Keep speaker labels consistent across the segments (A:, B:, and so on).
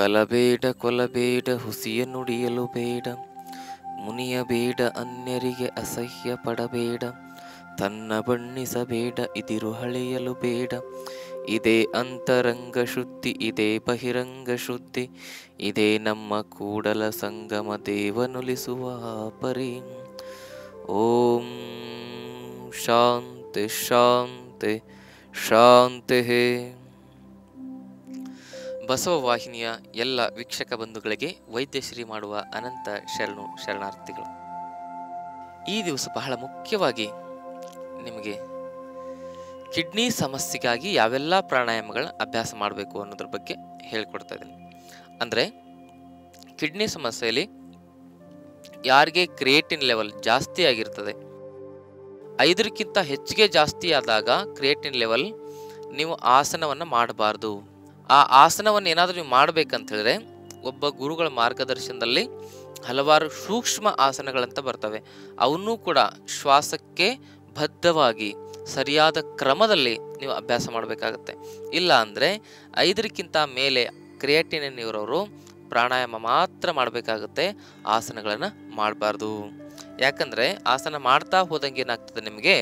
A: ಕಲಬೇಡ ಕೊಲಬೇಡ ಹುಸಿಯ ನುಡಿಯಲು ಬೇಡ ಮುನಿಯಬೇಡ ಅನ್ಯರಿಗೆ ಅಸಹ್ಯ ಪಡಬೇಡ ತನ್ನ ಬಣ್ಣಿಸಬೇಡ ಇದಿರು ಹಳೆಯಲು ಬೇಡ ಇದೇ ಅಂತರಂಗ ಶುದ್ಧಿ ಇದೇ ಬಹಿರಂಗ ಶುದ್ಧಿ ಇದೇ ನಮ್ಮ ಕೂಡಲ ಸಂಗಮ ದೇವನುಲಿಸುವ ಪರಿ ಓಂ ಶಾಂತಿ ಶಾಂತಿ ಶಾಂತಿ ಬಸವ ವಾಹಿನಿಯ ಎಲ್ಲ ವೀಕ್ಷಕ ಬಂಧುಗಳಿಗೆ ವೈದ್ಯಶ್ರೀ ಮಾಡುವ ಅನಂತ ಶರಣು ಶರಣಾರ್ಥಿಗಳು ಈ ದಿವಸ ಬಹಳ ಮುಖ್ಯವಾಗಿ ನಿಮಗೆ ಕಿಡ್ನಿ ಸಮಸ್ಯೆಗಾಗಿ ಯಾವೆಲ್ಲ ಪ್ರಾಣಾಯಾಮಗಳನ್ನ ಅಭ್ಯಾಸ ಮಾಡಬೇಕು ಅನ್ನೋದ್ರ ಬಗ್ಗೆ ಹೇಳ್ಕೊಡ್ತಾ ಇದ್ದೀನಿ ಅಂದರೆ ಕಿಡ್ನಿ ಸಮಸ್ಯೆಯಲ್ಲಿ ಯಾರಿಗೆ ಕ್ರಿಯೇಟಿನ್ ಲೆವೆಲ್ ಜಾಸ್ತಿ ಆಗಿರ್ತದೆ ಐದರಕ್ಕಿಂತ ಹೆಚ್ಚಿಗೆ ಜಾಸ್ತಿ ಆದಾಗ ಕ್ರಿಯೇಟಿನ್ ಲೆವೆಲ್ ನೀವು ಆಸನವನ್ನು ಮಾಡಬಾರ್ದು ಆ ಆಸನವನ್ನು ಏನಾದರೂ ನೀವು ಮಾಡಬೇಕಂತ ಹೇಳಿದ್ರೆ ಒಬ್ಬ ಗುರುಗಳ ಮಾರ್ಗದರ್ಶನದಲ್ಲಿ ಹಲವಾರು ಸೂಕ್ಷ್ಮ ಆಸನಗಳಂತ ಬರ್ತವೆ ಅವನ್ನೂ ಕೂಡ ಶ್ವಾಸಕ್ಕೆ ಬದ್ಧವಾಗಿ ಸರಿಯಾದ ಕ್ರಮದಲ್ಲಿ ನೀವು ಅಭ್ಯಾಸ ಮಾಡಬೇಕಾಗತ್ತೆ ಇಲ್ಲ ಅಂದರೆ ಐದರಕ್ಕಿಂತ ಮೇಲೆ ಕ್ರಿಯೇಟಿನ್ ಇರೋರು ಪ್ರಾಣಾಯಾಮ ಮಾತ್ರ ಮಾಡಬೇಕಾಗುತ್ತೆ ಆಸನಗಳನ್ನು ಮಾಡಬಾರ್ದು ಯಾಕಂದರೆ ಆಸನ ಮಾಡ್ತಾ ಹೋದಂಗೆ ಏನಾಗ್ತದೆ ನಿಮಗೆ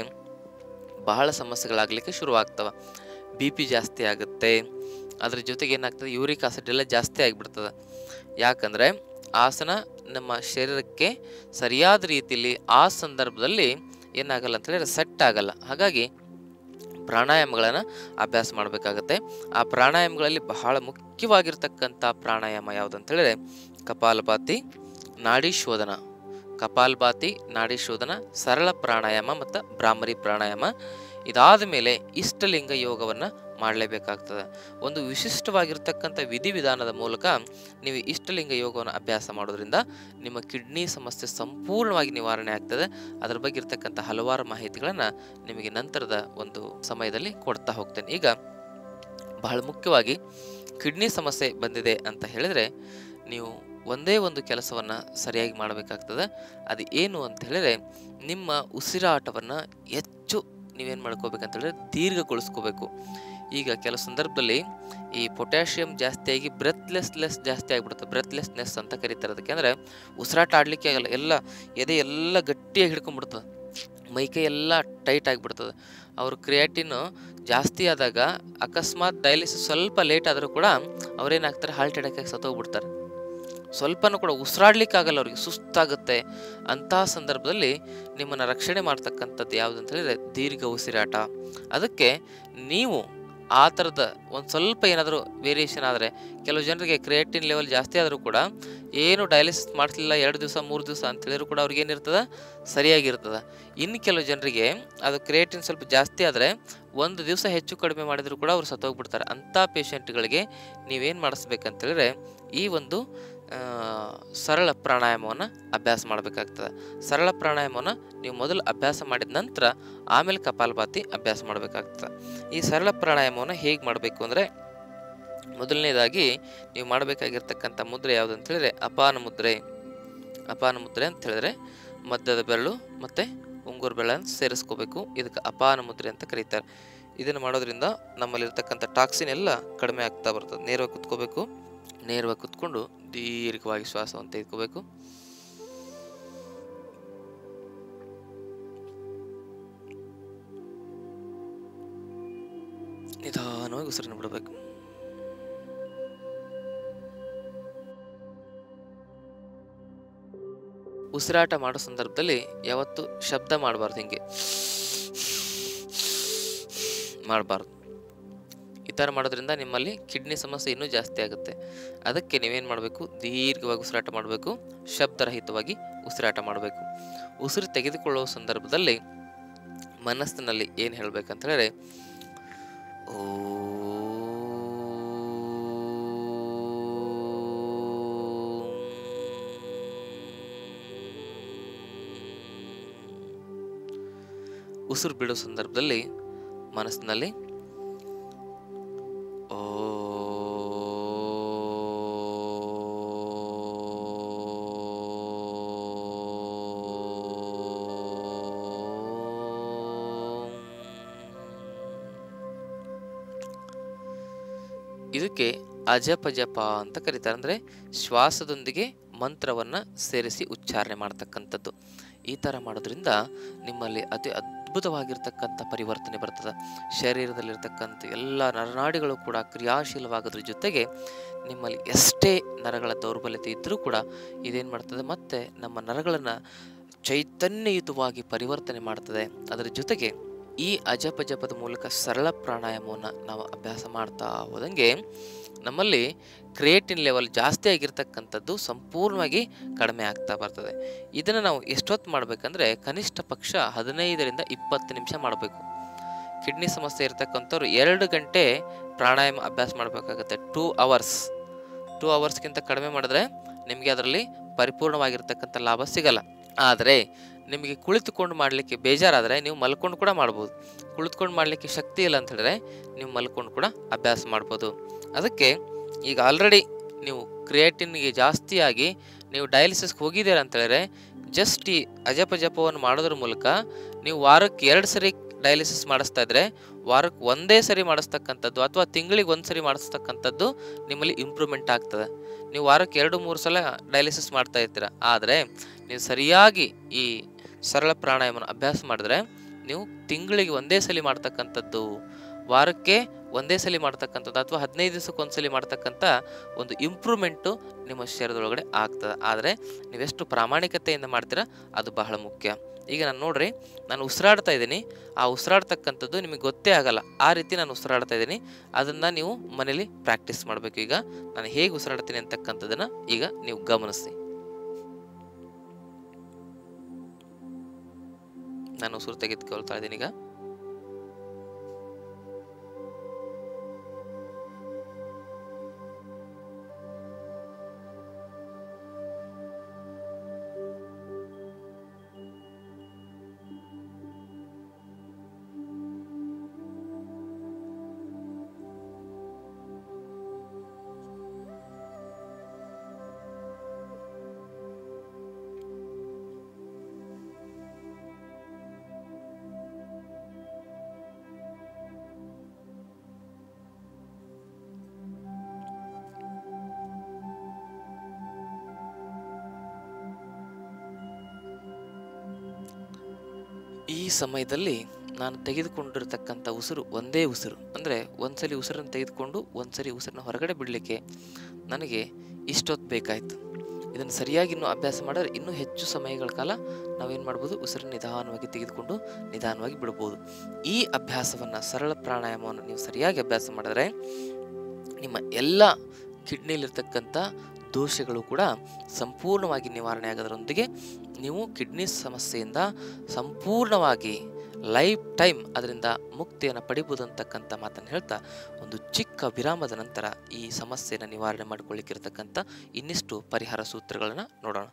A: ಬಹಳ ಸಮಸ್ಯೆಗಳಾಗಲಿಕ್ಕೆ ಶುರುವಾಗ್ತವೆ ಬಿ ಪಿ ಜಾಸ್ತಿ ಆಗುತ್ತೆ ಅದ್ರ ಜೊತೆಗೆ ಏನಾಗ್ತದೆ ಯೂರಿಕ್ ಆಸಿಡ್ ಎಲ್ಲ ಜಾಸ್ತಿ ಆಗಿಬಿಡ್ತದೆ ಯಾಕಂದರೆ ಆಸನ ನಮ್ಮ ಶರೀರಕ್ಕೆ ಸರಿಯಾದ ರೀತಿಯಲ್ಲಿ ಆ ಸಂದರ್ಭದಲ್ಲಿ ಏನಾಗಲ್ಲ ಅಂತ ಹೇಳಿದ್ರೆ ಸೆಟ್ ಆಗಲ್ಲ ಹಾಗಾಗಿ ಪ್ರಾಣಾಯಾಮಗಳನ್ನು ಅಭ್ಯಾಸ ಮಾಡಬೇಕಾಗತ್ತೆ ಆ ಪ್ರಾಣಾಯಾಮಗಳಲ್ಲಿ ಬಹಳ ಮುಖ್ಯವಾಗಿರ್ತಕ್ಕಂಥ ಪ್ರಾಣಾಯಾಮ ಯಾವುದು ಅಂತ ಹೇಳಿದ್ರೆ ಕಪಾಲಭಾತಿ ನಾಡಿ ಶೋಧನ ಕಪಾಲಭಾತಿ ನಾಡಿ ಶೋಧನ ಸರಳ ಪ್ರಾಣಾಯಾಮ ಮತ್ತು ಭ್ರಾಮರಿ ಪ್ರಾಣಾಯಾಮ ಇದಾದ ಮೇಲೆ ಇಷ್ಟಲಿಂಗ ಯೋಗವನ್ನು ಮಾಡಲೇಬೇಕಾಗ್ತದೆ ಒಂದು ವಿಶಿಷ್ಟವಾಗಿರ್ತಕ್ಕಂಥ ವಿಧಿವಿಧಾನದ ಮೂಲಕ ನೀವು ಇಷ್ಟಲಿಂಗ ಯೋಗವನ್ನು ಅಭ್ಯಾಸ ಮಾಡೋದ್ರಿಂದ ನಿಮ್ಮ ಕಿಡ್ನಿ ಸಮಸ್ಯೆ ಸಂಪೂರ್ಣವಾಗಿ ನಿವಾರಣೆ ಆಗ್ತದೆ ಅದರ ಬಗ್ಗೆ ಇರ್ತಕ್ಕಂಥ ಹಲವಾರು ಮಾಹಿತಿಗಳನ್ನು ನಿಮಗೆ ನಂತರದ ಒಂದು ಸಮಯದಲ್ಲಿ ಕೊಡ್ತಾ ಹೋಗ್ತೇನೆ ಈಗ ಬಹಳ ಮುಖ್ಯವಾಗಿ ಕಿಡ್ನಿ ಸಮಸ್ಯೆ ಬಂದಿದೆ ಅಂತ ಹೇಳಿದರೆ ನೀವು ಒಂದೇ ಒಂದು ಕೆಲಸವನ್ನು ಸರಿಯಾಗಿ ಮಾಡಬೇಕಾಗ್ತದೆ ಅದು ಏನು ಅಂತ ಹೇಳಿದ್ರೆ ನಿಮ್ಮ ಉಸಿರಾಟವನ್ನು ಹೆಚ್ಚು ನೀವೇನು ಮಾಡ್ಕೋಬೇಕಂತ ಹೇಳಿದ್ರೆ ದೀರ್ಘಗೊಳಿಸ್ಕೋಬೇಕು ಈಗ ಕೆಲವು ಸಂದರ್ಭದಲ್ಲಿ ಈ ಪೊಟ್ಯಾಷಿಯಮ್ ಜಾಸ್ತಿಯಾಗಿ ಬ್ರೆತ್ಲೆಸ್ಲೆಸ್ ಜಾಸ್ತಿ ಆಗಿಬಿಡುತ್ತೆ ಬ್ರೆತ್ಲೆಸ್ನೆಸ್ ಅಂತ ಕರೀತಾರೆ ಅದಕ್ಕೆ ಅಂದರೆ ಉಸಿರಾಟ ಆಡಲಿಕ್ಕೆ ಆಗಲ್ಲ ಎಲ್ಲ ಎದೆ ಎಲ್ಲ ಗಟ್ಟಿಯಾಗಿ ಹಿಡ್ಕೊಂಡ್ಬಿಡ್ತದೆ ಮೈಕೈ ಎಲ್ಲ ಟೈಟ್ ಆಗಿಬಿಡ್ತದೆ ಅವರು ಕ್ರಿಯಾಟಿನ್ ಜಾಸ್ತಿ ಆದಾಗ ಅಕಸ್ಮಾತ್ ಡಯಾಲಿಸಿಸ್ ಸ್ವಲ್ಪ ಲೇಟ್ ಆದರೂ ಕೂಡ ಅವ್ರೇನಾಗ್ತಾರೆ ಹಾರ್ಟ್ ಅಟ್ಯಾಕಾಗಿ ಸತ್ತೋಗ್ಬಿಡ್ತಾರೆ ಸ್ವಲ್ಪನೂ ಕೂಡ ಉಸಿರಾಡ್ಲಿಕ್ಕಾಗಲ್ಲ ಅವ್ರಿಗೆ ಸುಸ್ತಾಗುತ್ತೆ ಅಂತಹ ಸಂದರ್ಭದಲ್ಲಿ ನಿಮ್ಮನ್ನು ರಕ್ಷಣೆ ಮಾಡ್ತಕ್ಕಂಥದ್ದು ಯಾವುದು ಅಂತ ಹೇಳಿದ್ರೆ ದೀರ್ಘ ಉಸಿರಾಟ ಅದಕ್ಕೆ ನೀವು ಆ ಥರದ ಒಂದು ಸ್ವಲ್ಪ ಏನಾದರೂ ವೇರಿಯೇಷನ್ ಆದರೆ ಕೆಲವು ಜನರಿಗೆ ಕ್ರಿಯೇಟಿನ್ ಲೆವೆಲ್ ಜಾಸ್ತಿ ಆದರೂ ಕೂಡ ಏನು ಡಯಾಲಿಸಿಸ್ ಮಾಡಿಸಲಿಲ್ಲ ಎರಡು ದಿವಸ ಮೂರು ದಿವಸ ಅಂತ ಹೇಳಿದ್ರು ಕೂಡ ಅವ್ರಿಗೆ ಏನಿರ್ತದೆ ಸರಿಯಾಗಿರ್ತದೆ ಇನ್ನು ಕೆಲವು ಜನರಿಗೆ ಅದು ಕ್ರಿಯೇಟಿನ್ ಸ್ವಲ್ಪ ಜಾಸ್ತಿ ಆದರೆ ಒಂದು ದಿವಸ ಹೆಚ್ಚು ಕಡಿಮೆ ಮಾಡಿದರೂ ಕೂಡ ಅವ್ರು ಸತ್ತೋಗ್ಬಿಡ್ತಾರೆ ಅಂಥ ಪೇಷಂಟ್ಗಳಿಗೆ ನೀವೇನು ಮಾಡಿಸ್ಬೇಕಂತ ಹೇಳಿದ್ರೆ ಈ ಒಂದು ಆ, ಸರಳ ಪ್ರಾಣಾಯಾಮವನ್ನು ಅಭ್ಯಾಸ ಮಾಡಬೇಕಾಗ್ತದೆ ಸರಳ ಪ್ರಾಣಾಯಾಮವನ್ನು ನೀವು ಮೊದಲು ಅಭ್ಯಾಸ ಮಾಡಿದ ನಂತರ ಆಮೇಲೆ ಕಪಾಲಭಾತಿ ಅಭ್ಯಾಸ ಮಾಡಬೇಕಾಗ್ತದೆ ಈ ಸರಳ ಪ್ರಾಣಾಯಾಮವನ್ನು ಹೇಗೆ ಮಾಡಬೇಕು ಅಂದರೆ ಮೊದಲನೇದಾಗಿ ನೀವು ಮಾಡಬೇಕಾಗಿರ್ತಕ್ಕಂಥ ಮುದ್ರೆ ಯಾವುದು ಅಂತ ಹೇಳಿದ್ರೆ ಅಪಾನ ಮುದ್ರೆ ಅಪಾನ ಮುದ್ರೆ ಅಂತ ಹೇಳಿದ್ರೆ ಮಧ್ಯದ ಬೆರಳು ಮತ್ತು ಉಂಗುರು ಬೆರಳನ್ನು ಸೇರಿಸ್ಕೋಬೇಕು ಇದಕ್ಕೆ ಅಪಾನ ಮುದ್ರೆ ಅಂತ ಕರೀತಾರೆ ಇದನ್ನು ಮಾಡೋದ್ರಿಂದ ನಮ್ಮಲ್ಲಿರ್ತಕ್ಕಂಥ ಟಾಕ್ಸಿನ್ ಎಲ್ಲ ಕಡಿಮೆ ಆಗ್ತಾ ಬರ್ತದೆ ನೇರವಾಗಿ ಕುತ್ಕೋಬೇಕು ನೇರವಾಗಿ ಕುತ್ಕೊಂಡು ದೀರ್ಘವಾಗಿ ಶ್ವಾಸವನ್ನು ತೆಗೆದುಕೋಬೇಕು ನಿಧಾನವಾಗಿ ಉಸಿರನ್ನು ಬಿಡಬೇಕು ಉಸಿರಾಟ ಮಾಡೋ ಸಂದರ್ಭದಲ್ಲಿ ಯಾವತ್ತು ಶಬ್ದ ಮಾಡಬಾರ್ದು ಹಿಂಗೆ ಮಾಡಬಾರ್ದು ಈ ಥರ ಮಾಡೋದ್ರಿಂದ ನಿಮ್ಮಲ್ಲಿ ಕಿಡ್ನಿ ಸಮಸ್ಯೆ ಇನ್ನೂ ಜಾಸ್ತಿ ಆಗುತ್ತೆ ಅದಕ್ಕೆ ನೀವೇನು ಮಾಡಬೇಕು ದೀರ್ಘವಾಗಿ ಉಸಿರಾಟ ಮಾಡಬೇಕು ಶಬ್ದರಹಿತವಾಗಿ ಉಸಿರಾಟ ಮಾಡಬೇಕು ಉಸಿರು ತೆಗೆದುಕೊಳ್ಳುವ ಸಂದರ್ಭದಲ್ಲಿ ಮನಸ್ಸಿನಲ್ಲಿ ಏನು ಹೇಳಬೇಕಂತ ಹೇಳಿದ್ರೆ ಉಸಿರು ಬಿಡೋ ಸಂದರ್ಭದಲ್ಲಿ ಮನಸ್ಸಿನಲ್ಲಿ ಇದಕ್ಕೆ ಅಜಪಜಪ ಅಂತ ಕರೀತಾರೆ ಅಂದರೆ ಶ್ವಾಸದೊಂದಿಗೆ ಮಂತ್ರವನ್ನು ಸೇರಿಸಿ ಉಚ್ಚಾರಣೆ ಮಾಡ್ತಕ್ಕಂಥದ್ದು ಈ ಥರ ಮಾಡೋದ್ರಿಂದ ನಿಮ್ಮಲ್ಲಿ ಅತಿ ಅದ್ಭುತವಾಗಿರ್ತಕ್ಕಂಥ ಪರಿವರ್ತನೆ ಬರ್ತದೆ ಶರೀರದಲ್ಲಿರ್ತಕ್ಕಂಥ ಎಲ್ಲ ನರನಾಡಿಗಳು ಕೂಡ ಕ್ರಿಯಾಶೀಲವಾಗೋದ್ರ ಜೊತೆಗೆ ನಿಮ್ಮಲ್ಲಿ ಎಷ್ಟೇ ನರಗಳ ದೌರ್ಬಲ್ಯತೆ ಇದ್ದರೂ ಕೂಡ ಇದೇನು ಮಾಡ್ತದೆ ಮತ್ತೆ ನಮ್ಮ ನರಗಳನ್ನು ಚೈತನ್ಯಯುತವಾಗಿ ಪರಿವರ್ತನೆ ಮಾಡ್ತದೆ ಅದರ ಜೊತೆಗೆ ಈ ಅಜಪ ಜಪದ ಮೂಲಕ ಸರಳ ಪ್ರಾಣಾಯಾಮವನ್ನು ನಾವು ಅಭ್ಯಾಸ ಮಾಡ್ತಾ ಹೋದಂಗೆ ನಮ್ಮಲ್ಲಿ ಕ್ರಿಯೇಟಿನ್ ಲೆವೆಲ್ ಜಾಸ್ತಿ ಆಗಿರ್ತಕ್ಕಂಥದ್ದು ಸಂಪೂರ್ಣವಾಗಿ ಕಡಿಮೆ ಆಗ್ತಾ ಬರ್ತದೆ ಇದನ್ನು ನಾವು ಎಷ್ಟೊತ್ತು ಮಾಡಬೇಕಂದ್ರೆ ಕನಿಷ್ಠ ಪಕ್ಷ ಹದಿನೈದರಿಂದ ಇಪ್ಪತ್ತು ನಿಮಿಷ ಮಾಡಬೇಕು ಕಿಡ್ನಿ ಸಮಸ್ಯೆ ಇರತಕ್ಕಂಥವ್ರು ಎರಡು ಗಂಟೆ ಪ್ರಾಣಾಯಾಮ ಅಭ್ಯಾಸ ಮಾಡಬೇಕಾಗುತ್ತೆ ಟೂ ಅವರ್ಸ್ ಟೂ ಅವರ್ಸ್ಗಿಂತ ಕಡಿಮೆ ಮಾಡಿದ್ರೆ ನಿಮಗೆ ಅದರಲ್ಲಿ ಪರಿಪೂರ್ಣವಾಗಿರ್ತಕ್ಕಂಥ ಲಾಭ ಸಿಗಲ್ಲ ಆದರೆ ನಿಮಗೆ ಕುಳಿತುಕೊಂಡು ಮಾಡಲಿಕ್ಕೆ ಬೇಜಾರಾದರೆ ನೀವು ಮಲ್ಕೊಂಡು ಕೂಡ ಮಾಡ್ಬೋದು ಕುಳಿತುಕೊಂಡು ಮಾಡಲಿಕ್ಕೆ ಶಕ್ತಿ ಇಲ್ಲ ಅಂತ ಹೇಳಿದ್ರೆ ನೀವು ಮಲ್ಕೊಂಡು ಕೂಡ ಅಭ್ಯಾಸ ಮಾಡ್ಬೋದು ಅದಕ್ಕೆ ಈಗ ಆಲ್ರೆಡಿ ನೀವು ಕ್ರಿಯೇಟಿನ್ಗೆ ಜಾಸ್ತಿಯಾಗಿ ನೀವು ಡಯಾಲಿಸಿಸ್ಗೆ ಹೋಗಿದ್ದೀರ ಅಂತ ಹೇಳಿದ್ರೆ ಜಸ್ಟ್ ಈ ಅಜಪ ಜಪವನ್ನು ಮಾಡೋದ್ರ ಮೂಲಕ ನೀವು ವಾರಕ್ಕೆ ಎರಡು ಸರಿ ಡಯಾಲಿಸಿಸ್ ಮಾಡಿಸ್ತಾ ಇದ್ರೆ ವಾರಕ್ಕೆ ಒಂದೇ ಸರಿ ಮಾಡಿಸ್ತಕ್ಕಂಥದ್ದು ಅಥವಾ ತಿಂಗಳಿಗೆ ಒಂದು ಸರಿ ಮಾಡಿಸ್ತಕ್ಕಂಥದ್ದು ನಿಮ್ಮಲ್ಲಿ ಇಂಪ್ರೂವ್ಮೆಂಟ್ ಆಗ್ತದೆ ನೀವು ವಾರಕ್ಕೆ ಎರಡು ಮೂರು ಸಲ ಡಯಾಲಿಸಿಸ್ ಮಾಡ್ತಾ ಇರ್ತೀರ ಆದರೆ ನೀವು ಸರಿಯಾಗಿ ಈ ಸರಳ ಪ್ರಾಣಾಯಾಮನ ಅಭ್ಯಾಸ ಮಾಡಿದ್ರೆ ನೀವು ತಿಂಗಳಿಗೆ ಒಂದೇ ಸಲ ಮಾಡ್ತಕ್ಕಂಥದ್ದು ವಾರಕ್ಕೆ ಒಂದೇ ಸಲ ಮಾಡ್ತಕ್ಕಂಥದ್ದು ಅಥವಾ ಹದಿನೈದು ದಿವಸಕ್ಕೆ ಒಂದ್ಸಲಿ ಮಾಡ್ತಕ್ಕಂಥ ಒಂದು ಇಂಪ್ರೂವ್ಮೆಂಟು ನಿಮ್ಮ ಶರೀರದೊಳಗಡೆ ಆಗ್ತದೆ ಆದರೆ ನೀವೆಷ್ಟು ಪ್ರಾಮಾಣಿಕತೆಯಿಂದ ಮಾಡ್ತೀರಾ ಅದು ಬಹಳ ಮುಖ್ಯ ಈಗ ನಾನು ನೋಡ್ರಿ ನಾನು ಉಸಿರಾಡ್ತಾ ಇದ್ದೀನಿ ಆ ಉಸಿರಾಡ್ತಕ್ಕಂಥದ್ದು ನಿಮಗೆ ಗೊತ್ತೇ ಆಗಲ್ಲ ಆ ರೀತಿ ನಾನು ಉಸಿರಾಡ್ತಾ ಇದ್ದೀನಿ ಅದನ್ನು ನೀವು ಮನೇಲಿ ಪ್ರಾಕ್ಟೀಸ್ ಮಾಡಬೇಕು ಈಗ ನಾನು ಹೇಗೆ ಉಸಿರಾಡ್ತೀನಿ ಅಂತಕ್ಕಂಥದ್ದನ್ನು ಈಗ ನೀವು ಗಮನಿಸಿ ನಾನು ಉಸಿರು ತೆಗೆದುಕೊಳ್ತಾ ಇದ್ದೀನಿ ಈಗ ಈ ಸಮಯದಲ್ಲಿ ನಾನು ತೆಗೆದುಕೊಂಡಿರ್ತಕ್ಕಂಥ ಉಸಿರು ಒಂದೇ ಉಸಿರು ಅಂದರೆ ಒಂದ್ಸಲಿ ಉಸಿರನ್ನು ತೆಗೆದುಕೊಂಡು ಒಂದ್ಸಲಿ ಉಸಿರನ್ನ ಹೊರಗಡೆ ಬಿಡಲಿಕ್ಕೆ ನನಗೆ ಇಷ್ಟೊತ್ತು ಬೇಕಾಯಿತು ಇದನ್ನು ಸರಿಯಾಗಿ ಇನ್ನೂ ಅಭ್ಯಾಸ ಮಾಡಿದ್ರೆ ಇನ್ನೂ ಹೆಚ್ಚು ಸಮಯಗಳ ಕಾಲ ನಾವೇನು ಮಾಡ್ಬೋದು ಉಸಿರನ್ನು ನಿಧಾನವಾಗಿ ತೆಗೆದುಕೊಂಡು ನಿಧಾನವಾಗಿ ಬಿಡ್ಬೋದು ಈ ಅಭ್ಯಾಸವನ್ನು ಸರಳ ಪ್ರಾಣಾಯಾಮವನ್ನು ನೀವು ಸರಿಯಾಗಿ ಅಭ್ಯಾಸ ಮಾಡಿದ್ರೆ ನಿಮ್ಮ ಎಲ್ಲ ಕಿಡ್ನಿಲಿರ್ತಕ್ಕಂಥ ದೋಷಗಳು ಕೂಡ ಸಂಪೂರ್ಣವಾಗಿ ನಿವಾರಣೆ ಆಗೋದ್ರೊಂದಿಗೆ ನೀವು ಕಿಡ್ನಿ ಸಮಸ್ಯೆಯಿಂದ ಸಂಪೂರ್ಣವಾಗಿ ಲೈಫ್ ಟೈಮ್ ಅದರಿಂದ ಮುಕ್ತಿಯನ್ನು ಪಡಿಬೋದು ಅಂತಕ್ಕಂಥ ಮಾತನ್ನು ಹೇಳ್ತಾ ಒಂದು ಚಿಕ್ಕ ವಿರಾಮದ ನಂತರ ಈ ಸಮಸ್ಯೆಯನ್ನು ನಿವಾರಣೆ ಮಾಡಿಕೊಳ್ಳಿಕ್ಕಿರ್ತಕ್ಕಂಥ ಇನ್ನಿಷ್ಟು ಪರಿಹಾರ ಸೂತ್ರಗಳನ್ನು ನೋಡೋಣ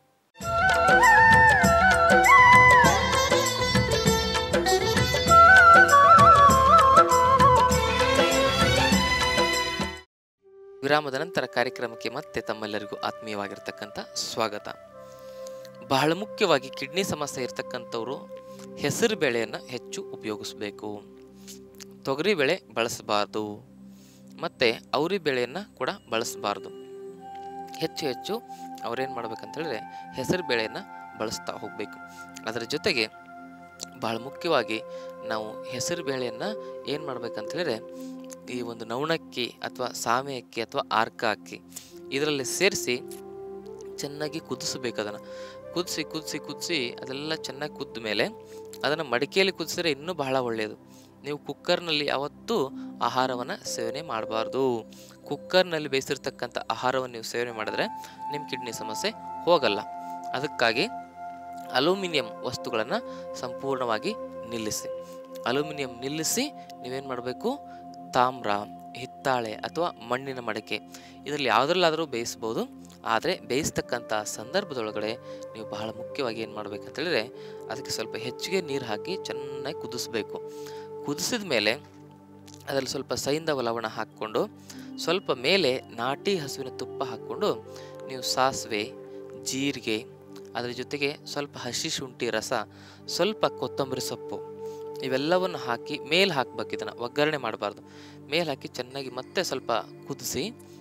A: ವಿರಾಮದ ನಂತರ ಕಾರ್ಯಕ್ರಮಕ್ಕೆ ಮತ್ತೆ ತಮ್ಮೆಲ್ಲರಿಗೂ ಆತ್ಮೀಯವಾಗಿರ್ತಕ್ಕಂಥ ಸ್ವಾಗತ ಬಹಳ ಮುಖ್ಯವಾಗಿ ಕಿಡ್ನಿ ಸಮಸ್ಯೆ ಇರ್ತಕ್ಕಂಥವ್ರು ಹೆಸರು ಬೇಳೆಯನ್ನು ಹೆಚ್ಚು ಉಪಯೋಗಿಸಬೇಕು ತೊಗರಿ ಬೇಳೆ ಬಳಸಬಾರ್ದು ಮತ್ತು ಅವರಿ ಬೇಳೆಯನ್ನು ಕೂಡ ಬಳಸಬಾರ್ದು ಹೆಚ್ಚು ಹೆಚ್ಚು ಅವ್ರೇನು ಮಾಡ್ಬೇಕಂತ ಹೇಳಿದ್ರೆ ಹೆಸರು ಬೇಳೆಯನ್ನು ಬಳಸ್ತಾ ಹೋಗಬೇಕು ಅದರ ಜೊತೆಗೆ ಭಾಳ ಮುಖ್ಯವಾಗಿ ನಾವು ಹೆಸರು ಬೇಳೆಯನ್ನು ಏನು ಮಾಡ್ಬೇಕಂತ ಹೇಳಿದ್ರೆ ಈ ಒಂದು ನವಣಕ್ಕಿ ಅಥವಾ ಸಾಮೆ ಅಕ್ಕಿ ಅಥವಾ ಆರ್ಕ ಅಕ್ಕಿ ಇದರಲ್ಲಿ ಸೇರಿಸಿ ಚೆನ್ನಾಗಿ ಕುದಿಸ್ಬೇಕು ಅದನ್ನು ಕುದಿಸಿ ಕುದಿಸಿ ಕುದಿಸಿ ಅದೆಲ್ಲ ಚೆನ್ನಾಗಿ ಕುದ್ದ ಮೇಲೆ ಅದನ್ನು ಮಡಿಕೆಯಲ್ಲಿ ಕುದಿಸಿದ್ರೆ ಇನ್ನೂ ಬಹಳ ಒಳ್ಳೆಯದು ನೀವು ಕುಕ್ಕರ್ನಲ್ಲಿ ಯಾವತ್ತೂ ಆಹಾರವನ್ನು ಸೇವನೆ ಮಾಡಬಾರ್ದು ಕುಕ್ಕರ್ನಲ್ಲಿ ಬೇಯಿಸಿರ್ತಕ್ಕಂಥ ಆಹಾರವನ್ನು ನೀವು ಸೇವನೆ ಮಾಡಿದ್ರೆ ನಿಮ್ಮ ಕಿಡ್ನಿ ಸಮಸ್ಯೆ ಹೋಗಲ್ಲ ಅದಕ್ಕಾಗಿ ಅಲ್ಯೂಮಿನಿಯಂ ವಸ್ತುಗಳನ್ನು ಸಂಪೂರ್ಣವಾಗಿ ನಿಲ್ಲಿಸಿ ಅಲ್ಯೂಮಿನಿಯಂ ನಿಲ್ಲಿಸಿ ನೀವೇನು ಮಾಡಬೇಕು ತಾಮ್ರ ಹಿತ್ತಾಳೆ ಅಥವಾ ಮಣ್ಣಿನ ಮಡಿಕೆ ಇದರಲ್ಲಿ ಯಾವುದ್ರಲ್ಲಾದರೂ ಬೇಯಿಸ್ಬೋದು ಆದರೆ ಬೇಯಿಸ್ತಕ್ಕಂಥ ಸಂದರ್ಭದೊಳಗಡೆ ನೀವು ಬಹಳ ಮುಖ್ಯವಾಗಿ ಏನು ಮಾಡ್ಬೇಕಂತ ಹೇಳಿದ್ರೆ ಅದಕ್ಕೆ ಸ್ವಲ್ಪ ಹೆಚ್ಚಿಗೆ ನೀರು ಹಾಕಿ ಚೆನ್ನಾಗಿ ಕುದಿಸ್ಬೇಕು ಕುದಿಸಿದ ಮೇಲೆ ಅದರಲ್ಲಿ ಸ್ವಲ್ಪ ಸೈಂಧವ ಲವಣ ಹಾಕ್ಕೊಂಡು ಸ್ವಲ್ಪ ಮೇಲೆ ನಾಟಿ ಹಸುವಿನ ತುಪ್ಪ ಹಾಕ್ಕೊಂಡು ನೀವು ಸಾಸಿವೆ ಜೀರಿಗೆ ಅದರ ಜೊತೆಗೆ ಸ್ವಲ್ಪ ಹಸಿ ಶುಂಠಿ ರಸ ಸ್ವಲ್ಪ ಕೊತ್ತಂಬರಿ ಸೊಪ್ಪು ಇವೆಲ್ಲವನ್ನು ಹಾಕಿ ಮೇಲೆ ಹಾಕ್ಬೇಕು ಇದನ್ನು ಒಗ್ಗರಣೆ ಮಾಡಬಾರ್ದು ಮೇಲೆ ಹಾಕಿ ಚೆನ್ನಾಗಿ ಮತ್ತೆ ಸ್ವಲ್ಪ ಕುದಿಸಿ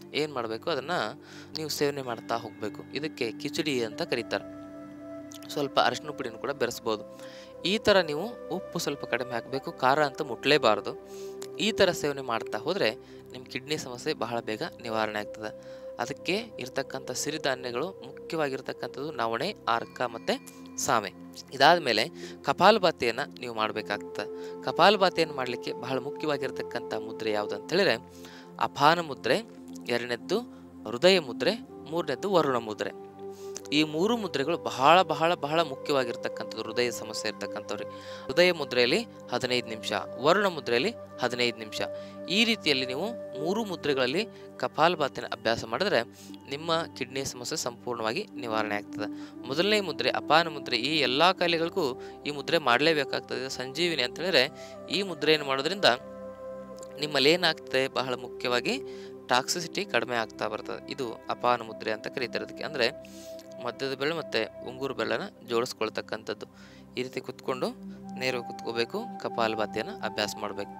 A: ಏನು ಮಾಡಬೇಕು ಅದನ್ನು ನೀವು ಸೇವನೆ ಮಾಡ್ತಾ ಹೋಗಬೇಕು ಇದಕ್ಕೆ ಕಿಚಡಿ ಅಂತ ಕರೀತಾರೆ ಸ್ವಲ್ಪ ಅರಿಶಿನ ಪುಡಿನೂ ಕೂಡ ಬೆರೆಸ್ಬೋದು ಈ ಥರ ನೀವು ಉಪ್ಪು ಸ್ವಲ್ಪ ಕಡಿಮೆ ಹಾಕಬೇಕು ಖಾರ ಅಂತ ಮುಟ್ಲೇಬಾರ್ದು ಈ ಥರ ಸೇವನೆ ಮಾಡ್ತಾ ಹೋದರೆ ನಿಮ್ಮ ಕಿಡ್ನಿ ಸಮಸ್ಯೆ ಬಹಳ ಬೇಗ ನಿವಾರಣೆ ಆಗ್ತದೆ ಅದಕ್ಕೆ ಇರ್ತಕ್ಕಂಥ ಸಿರಿಧಾನ್ಯಗಳು ಮುಖ್ಯವಾಗಿರ್ತಕ್ಕಂಥದ್ದು ನವಣೆ ಆರ್ಕ ಮತ್ತು ಸಾಮೆ ಇದಾದ ಮೇಲೆ ಕಪಾಲಭಾತಿಯನ್ನು ನೀವು ಮಾಡಬೇಕಾಗ್ತದೆ ಕಪಾಲಭಾತಿಯನ್ನು ಮಾಡಲಿಕ್ಕೆ ಬಹಳ ಮುಖ್ಯವಾಗಿರ್ತಕ್ಕಂಥ ಮುದ್ರೆ ಯಾವುದು ಅಂತ ಹೇಳಿದ್ರೆ ಅಪಾನ ಮುದ್ರೆ ಎರಡನೇದ್ದು ಹೃದಯ ಮುದ್ರೆ ಮೂರನೇದ್ದು ವರುಣ ಮುದ್ರೆ ಈ ಮೂರು ಮುದ್ರೆಗಳು ಬಹಳ ಬಹಳ ಬಹಳ ಮುಖ್ಯವಾಗಿರ್ತಕ್ಕಂಥದ್ದು ಹೃದಯ ಸಮಸ್ಯೆ ಇರ್ತಕ್ಕಂಥವ್ರಿಗೆ ಹೃದಯ ಮುದ್ರೆಯಲ್ಲಿ ಹದಿನೈದು ನಿಮಿಷ ವರುಣ ಮುದ್ರೆಯಲ್ಲಿ ಹದಿನೈದು ನಿಮಿಷ ಈ ರೀತಿಯಲ್ಲಿ ನೀವು ಮೂರು ಮುದ್ರೆಗಳಲ್ಲಿ ಕಪಾಲಭಾತಿನ ಅಭ್ಯಾಸ ಮಾಡಿದ್ರೆ ನಿಮ್ಮ ಕಿಡ್ನಿ ಸಮಸ್ಯೆ ಸಂಪೂರ್ಣವಾಗಿ ನಿವಾರಣೆ ಆಗ್ತದೆ ಮೊದಲನೇ ಮುದ್ರೆ ಅಪಾನ ಮುದ್ರೆ ಈ ಎಲ್ಲ ಕಾಯಿಲೆಗಳಿಗೂ ಈ ಮುದ್ರೆ ಮಾಡಲೇಬೇಕಾಗ್ತದೆ ಇದು ಸಂಜೀವಿನಿ ಅಂತ ಹೇಳಿದ್ರೆ ಈ ಮುದ್ರೆಯನ್ನು ಮಾಡೋದ್ರಿಂದ ನಿಮ್ಮಲ್ಲಿ ಏನಾಗ್ತದೆ ಬಹಳ ಮುಖ್ಯವಾಗಿ ಟಾಕ್ಸಿಸಿಟಿ ಕಡಿಮೆ ಆಗ್ತಾ ಬರ್ತದೆ ಇದು ಅಪಾನ ಮುದ್ರೆ ಅಂತ ಕರೀತಾರೆ ಅದಕ್ಕೆ ಅಂದರೆ ಮಧ್ಯದ ಬೆರಳು ಮತ್ತು ಉಂಗುರು ಬೆರಳನ್ನು ಜೋಡಿಸ್ಕೊಳ್ತಕ್ಕಂಥದ್ದು ಈ ರೀತಿ ಕುತ್ಕೊಂಡು ನೇರವಾಗಿ ಕುತ್ಕೋಬೇಕು ಕಪಾಲಭಾತಿಯನ್ನು ಅಭ್ಯಾಸ ಮಾಡಬೇಕು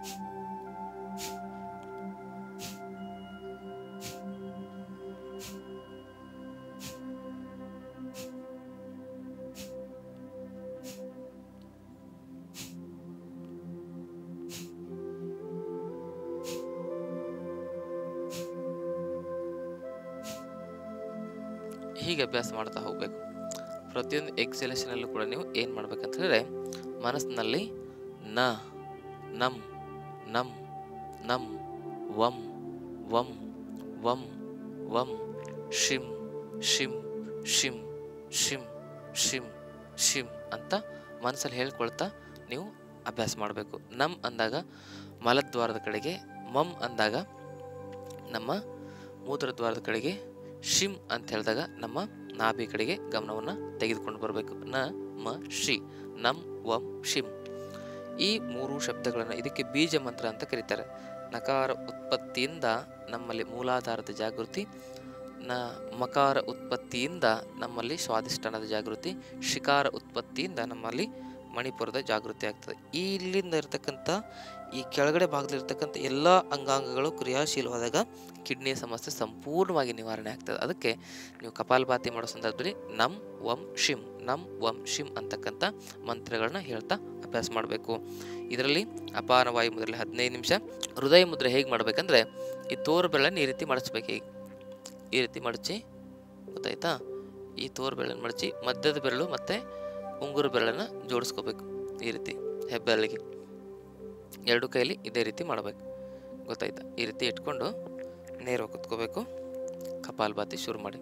A: ಹೀಗೆ ಅಭ್ಯಾಸ ಮಾಡ್ತಾ ಹೋಗಬೇಕು ಪ್ರತಿಯೊಂದು ಎಕ್ಸಲೇಷನಲ್ಲೂ ಕೂಡ ನೀವು ಏನು ಮಾಡ್ಬೇಕಂತ ಹೇಳಿದ್ರೆ ಮನಸ್ಸಿನಲ್ಲಿ ನ ನಮ್ ನಮ್ ನಮ್ ವಂ ವಂ ವಂ ವಂ ಶಿಂ ಶಿಂ ಶಿಂ ಶಿಂ ಶಿಂ ಶಿಂ ಅಂತ ಮನಸ್ಸಲ್ಲಿ ಹೇಳ್ಕೊಳ್ತಾ ನೀವು ಅಭ್ಯಾಸ ಮಾಡಬೇಕು ನಮ್ ಅಂದಾಗ ಮಲದ್ವಾರದ ಕಡೆಗೆ ಮಮ್ ಅಂದಾಗ ನಮ್ಮ ಮೂತ್ರದ್ವಾರದ ಕಡೆಗೆ ಶಿಮ್ ಅಂತ ಹೇಳಿದಾಗ ನಮ್ಮ ನಾಭಿ ಕಡೆಗೆ ಗಮನವನ್ನು ತೆಗೆದುಕೊಂಡು ಬರಬೇಕು ನ ಮ ಶಿ ನಮ್ ವಂ ಶಿಮ್ ಈ ಮೂರು ಶಬ್ದಗಳನ್ನು ಇದಕ್ಕೆ ಬೀಜ ಮಂತ್ರ ಅಂತ ಕರೀತಾರೆ ನಕಾರ ಉತ್ಪತ್ತಿಯಿಂದ ನಮ್ಮಲ್ಲಿ ಮೂಲಾಧಾರದ ಜಾಗೃತಿ ನ ಮಕಾರ ಉತ್ಪತ್ತಿಯಿಂದ ನಮ್ಮಲ್ಲಿ ಸ್ವಾದಿಷ್ಠಾನದ ಜಾಗೃತಿ ಶಿಕಾರ ಉತ್ಪತ್ತಿಯಿಂದ ನಮ್ಮಲ್ಲಿ ಮಣಿಪುರದ ಜಾಗೃತಿ ಆಗ್ತದೆ ಈ ಇಲ್ಲಿಂದ ಇರತಕ್ಕಂಥ ಈ ಕೆಳಗಡೆ ಭಾಗದಲ್ಲಿರ್ತಕ್ಕಂಥ ಎಲ್ಲ ಅಂಗಾಂಗಗಳು ಕ್ರಿಯಾಶೀಲವಾದಾಗ ಕಿಡ್ನಿ ಸಮಸ್ಯೆ ಸಂಪೂರ್ಣವಾಗಿ ನಿವಾರಣೆ ಆಗ್ತದೆ ಅದಕ್ಕೆ ನೀವು ಕಪಾಲಭಾತಿ ಮಾಡೋ ಸಂದರ್ಭದಲ್ಲಿ ನಮ್ ವಂ ಶಿಮ್ ನಮ್ ವಂ ಶಿಮ್ ಅಂತಕ್ಕಂಥ ಮಂತ್ರಗಳನ್ನ ಹೇಳ್ತಾ ಅಭ್ಯಾಸ ಮಾಡಬೇಕು ಇದರಲ್ಲಿ ಅಪಾನ ವಾಯು ಮುದ್ರೆಯಲ್ಲಿ ಹದಿನೈದು ನಿಮಿಷ ಹೃದಯ ಮುದ್ರೆ ಹೇಗೆ ಮಾಡಬೇಕಂದ್ರೆ ಈ ತೋರು ಬೆರಳನ್ನು ಈ ರೀತಿ ಮಡಚ್ಬೇಕು ಈಗ ಈ ರೀತಿ ಮಡಚಿ ಗೊತ್ತಾಯ್ತಾ ಈ ತೋರು ಬೆರಳನ್ನು ಮಡಚಿ ಮಧ್ಯದ ಬೆರಳು ಮತ್ತು ಉಂಗುರು ಬೆರಳನ್ನು ಜೋಡಿಸ್ಕೋಬೇಕು ಈ ರೀತಿ ಹೆಬ್ಬೆರಳಿಗೆ ಎರಡು ಕೈಲಿ ಇದೇ ರೀತಿ ಮಾಡಬೇಕು ಗೊತ್ತಾಯ್ತಾ ಈ ರೀತಿ ಇಟ್ಕೊಂಡು ನೇರವಾಗಿ ಕುತ್ಕೋಬೇಕು ಕಪಾಲಭಾತಿ ಶುರು ಮಾಡಿ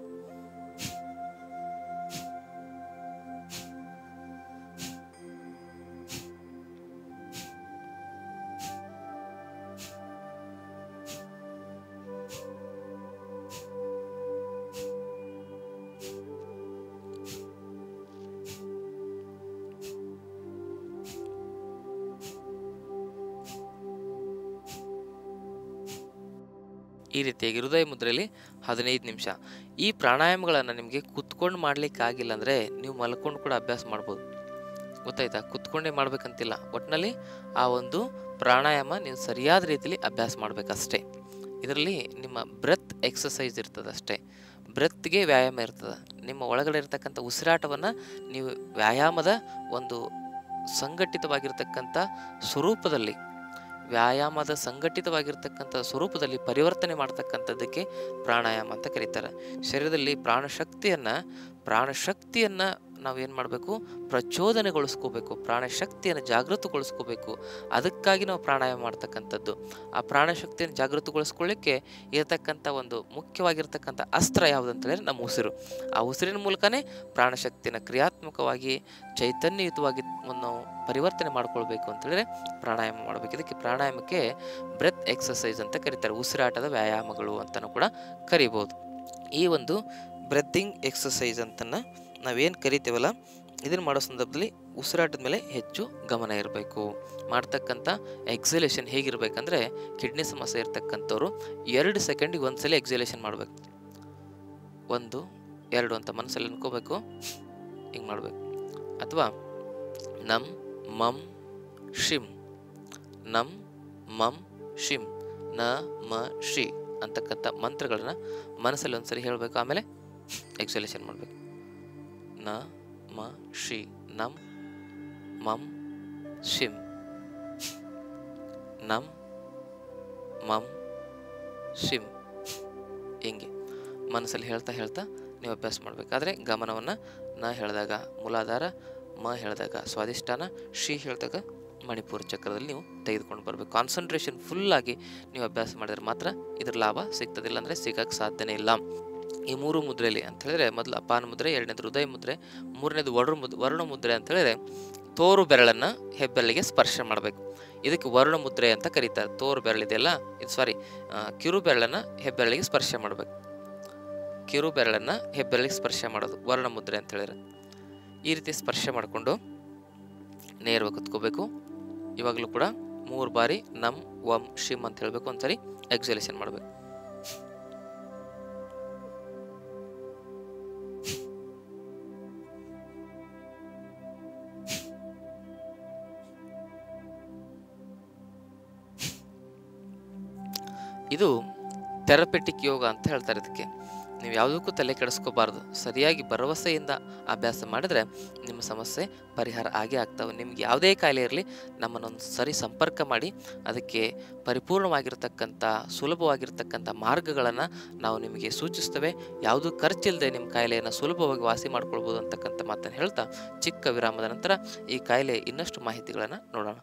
A: ಈ ರೀತಿಯಾಗಿ ಹೃದಯ ಮುದ್ರೆಯಲ್ಲಿ ಹದಿನೈದು ನಿಮಿಷ ಈ ಪ್ರಾಣಾಯಾಮಗಳನ್ನು ನಿಮಗೆ ಕುತ್ಕೊಂಡು ಮಾಡ್ಲಿಕ್ಕೆ ಆಗಿಲ್ಲ ಅಂದರೆ ನೀವು ಮಲ್ಕೊಂಡು ಕೂಡ ಅಭ್ಯಾಸ ಮಾಡ್ಬೋದು ಗೊತ್ತಾಯ್ತಾ ಕುತ್ಕೊಂಡೇ ಮಾಡ್ಬೇಕಂತಿಲ್ಲ ಒಟ್ಟಿನಲ್ಲಿ ಆ ಒಂದು ಪ್ರಾಣಾಯಾಮ ನೀವು ಸರಿಯಾದ ರೀತಿಯಲ್ಲಿ ಅಭ್ಯಾಸ ಮಾಡಬೇಕಷ್ಟೇ ಇದರಲ್ಲಿ ನಿಮ್ಮ ಬ್ರೆತ್ ಎಕ್ಸಸೈಸ್ ಇರ್ತದೆ ಅಷ್ಟೇ ಬ್ರೆತ್ಗೆ ವ್ಯಾಯಾಮ ಇರ್ತದೆ ನಿಮ್ಮ ಒಳಗಡೆ ಇರತಕ್ಕಂಥ ಉಸಿರಾಟವನ್ನು ನೀವು ವ್ಯಾಯಾಮದ ಒಂದು ಸಂಘಟಿತವಾಗಿರ್ತಕ್ಕಂಥ ಸ್ವರೂಪದಲ್ಲಿ ವ್ಯಾಯಾಮದ ಸಂಘಟಿತವಾಗಿರ್ತಕ್ಕಂಥ ಸ್ವರೂಪದಲ್ಲಿ ಪರಿವರ್ತನೆ ಮಾಡ್ತಕ್ಕಂಥದ್ದಕ್ಕೆ ಪ್ರಾಣಾಯಾಮ ಅಂತ ಕರೀತಾರೆ ಶರೀರದಲ್ಲಿ ಪ್ರಾಣಶಕ್ತಿಯನ್ನು ಪ್ರಾಣಶಕ್ತಿಯನ್ನು ನಾವೇನು ಮಾಡಬೇಕು ಪ್ರಚೋದನೆಗೊಳಿಸ್ಕೋಬೇಕು ಪ್ರಾಣಶಕ್ತಿಯನ್ನು ಜಾಗೃತಗೊಳಿಸ್ಕೋಬೇಕು ಅದಕ್ಕಾಗಿ ನಾವು ಪ್ರಾಣಾಯಾಮ ಮಾಡ್ತಕ್ಕಂಥದ್ದು ಆ ಪ್ರಾಣಶಕ್ತಿಯನ್ನು ಜಾಗೃತಗೊಳಿಸ್ಕೊಳ್ಳಿಕ್ಕೆ ಇರತಕ್ಕಂಥ ಒಂದು ಮುಖ್ಯವಾಗಿರ್ತಕ್ಕಂಥ ಅಸ್ತ್ರ ಯಾವುದು ಅಂತ ಹೇಳಿದ್ರೆ ನಮ್ಮ ಉಸಿರು ಆ ಉಸಿರಿನ ಮೂಲಕನೇ ಪ್ರಾಣಶಕ್ತಿಯನ್ನು ಕ್ರಿಯಾತ್ಮಕವಾಗಿ ಚೈತನ್ಯಯುತವಾಗಿ ನಾವು ಪರಿವರ್ತನೆ ಮಾಡ್ಕೊಳ್ಬೇಕು ಅಂತೇಳಿದ್ರೆ ಪ್ರಾಣಾಯಾಮ ಮಾಡಬೇಕು ಇದಕ್ಕೆ ಪ್ರಾಣಾಯಾಮಕ್ಕೆ ಬ್ರೆತ್ ಎಕ್ಸಸೈಸ್ ಅಂತ ಕರೀತಾರೆ ಉಸಿರಾಟದ ವ್ಯಾಯಾಮಗಳು ಅಂತಲೂ ಕೂಡ ಕರಿಬೋದು ಈ ಒಂದು ಬ್ರೆತ್ತಿಂಗ್ ಎಕ್ಸಸೈಸ್ ಅಂತನ ನಾವೇನು ಕರಿತೀವಲ್ಲ ಇದನ್ನು ಮಾಡೋ ಸಂದರ್ಭದಲ್ಲಿ ಉಸಿರಾಟದ ಮೇಲೆ ಹೆಚ್ಚು ಗಮನ ಇರಬೇಕು ಮಾಡ್ತಕ್ಕಂಥ ಎಕ್ಸಲೇಷನ್ ಹೇಗಿರ್ಬೇಕಂದ್ರೆ ಕಿಡ್ನಿ ಸಮಸ್ಯೆ ಇರ್ತಕ್ಕಂಥವ್ರು ಎರಡು ಸೆಕೆಂಡಿಗೆ ಒಂದ್ಸಲ ಎಕ್ಸಲೇಷನ್ ಮಾಡಬೇಕು ಒಂದು ಎರಡು ಅಂತ ಮನಸ್ಸಲ್ಲಿ ಅನ್ಕೋಬೇಕು ಹಿಂಗೆ ಮಾಡಬೇಕು ಅಥವಾ ನಮ್ ಮಮ್ ಶಿಮ್ ನಮ್ ಮಮ್ ಶಿಮ್ ನ ಮ ಶಿ ಅಂತಕ್ಕಂಥ ಮಂತ್ರಗಳನ್ನ ಮನಸ್ಸಲ್ಲಿ ಒಂದ್ಸರಿ ಹೇಳಬೇಕು ಆಮೇಲೆ ಎಕ್ಸಲೇಷನ್ ಮಾಡಬೇಕು ನ ಮ ಶಿ ನಮ್ ಮಂ ಶಿಂ ನಂ ಮಂ ಶಿಂ ಹಿಂಗೆ ಮನಸ್ಸಲ್ಲಿ ಹೇಳ್ತಾ ಹೇಳ್ತಾ ನೀವು ಅಭ್ಯಾಸ ಮಾಡಬೇಕಾದ್ರೆ ಗಮನವನ್ನು ನ ಹೇಳಿದಾಗ ಮೂಲಾಧಾರ ಮ ಹೇಳಿದಾಗ ಸ್ವಾದಿಷ್ಠಾನ ಶಿ ಹೇಳಿದಾಗ ಮಣಿಪುರ ಚಕ್ರದಲ್ಲಿ ನೀವು ತೆಗೆದುಕೊಂಡು ಬರಬೇಕು ಕಾನ್ಸಂಟ್ರೇಷನ್ ಫುಲ್ಲಾಗಿ ನೀವು ಅಭ್ಯಾಸ ಮಾಡಿದ್ರೆ ಮಾತ್ರ ಇದ್ರ ಲಾಭ ಸಿಗ್ತದಿಲ್ಲ ಅಂದರೆ ಸಿಗಕ್ಕೆ ಸಾಧ್ಯನೇ ಇಲ್ಲ ಈ ಮೂರು ಮುದ್ರೆಯಲ್ಲಿ ಅಂತ ಹೇಳಿದ್ರೆ ಮೊದಲು ಅಪಾನ ಮುದ್ರೆ ಎರಡನೇದು ಹೃದಯ ಮುದ್ರೆ ಮೂರನೇದು ವರುಣ ಮುದ್ ವರುಣ ಮುದ್ರೆ ಅಂತ ಹೇಳಿದ್ರೆ ತೋರು ಬೆರಳನ್ನು ಹೆಬ್ಬೆರಳಿಗೆ ಸ್ಪರ್ಶ ಮಾಡಬೇಕು ಇದಕ್ಕೆ ವರುಣ ಮುದ್ರೆ ಅಂತ ಕರೀತಾರೆ ತೋರು ಬೆರಳಿದೆಯಲ್ಲ ಇದು ಸಾರಿ ಕಿರು ಬೆರಳನ್ನು ಹೆಬ್ಬೆರಳಿಗೆ ಸ್ಪರ್ಶ ಮಾಡಬೇಕು ಕಿರು ಬೆರಳನ್ನು ಹೆಬ್ಬೆರಳಿಗೆ ಸ್ಪರ್ಶ ಮಾಡೋದು ವರ್ಣ ಮುದ್ರೆ ಅಂತ ಹೇಳಿದ್ರೆ ಈ ರೀತಿ ಸ್ಪರ್ಶ ಮಾಡಿಕೊಂಡು ನೇರವಾಗಿ ಕುತ್ಕೋಬೇಕು ಇವಾಗಲೂ ಕೂಡ ಮೂರು ಬಾರಿ ನಮ್ ವಂ ಶಿಮ್ ಅಂತ ಹೇಳಬೇಕು ಒಂದ್ಸರಿ ಎಕ್ಸಲೇಷನ್ ಮಾಡಬೇಕು ಇದು ಥೆರಪೆಟಿಕ್ ಯೋಗ ಅಂತ ಹೇಳ್ತಾರೆ ಇದಕ್ಕೆ ನೀವು ಯಾವುದಕ್ಕೂ ತಲೆ ಕೆಡಿಸ್ಕೋಬಾರ್ದು ಸರಿಯಾಗಿ ಭರವಸೆಯಿಂದ ಅಭ್ಯಾಸ ಮಾಡಿದ್ರೆ ನಿಮ್ಮ ಸಮಸ್ಯೆ ಪರಿಹಾರ ಆಗೇ ಆಗ್ತವೆ ನಿಮ್ಗೆ ಯಾವುದೇ ಕಾಯಿಲೆ ಇರಲಿ ನಮ್ಮನ್ನೊಂದು ಸರಿ ಸಂಪರ್ಕ ಮಾಡಿ ಅದಕ್ಕೆ ಪರಿಪೂರ್ಣವಾಗಿರ್ತಕ್ಕಂಥ ಸುಲಭವಾಗಿರ್ತಕ್ಕಂಥ ಮಾರ್ಗಗಳನ್ನು ನಾವು ನಿಮಗೆ ಸೂಚಿಸ್ತೇವೆ ಯಾವುದೂ ಖರ್ಚಿಲ್ಲದೆ ನಿಮ್ಮ ಕಾಯಿಲೆಯನ್ನು ಸುಲಭವಾಗಿ ವಾಸಿ ಮಾಡ್ಕೊಳ್ಬೋದು ಅಂತಕ್ಕಂಥ ಮಾತನ್ನು ಹೇಳ್ತಾ ಚಿಕ್ಕ ವಿರಾಮದ ನಂತರ ಈ ಕಾಯಿಲೆ ಇನ್ನಷ್ಟು ಮಾಹಿತಿಗಳನ್ನು ನೋಡೋಣ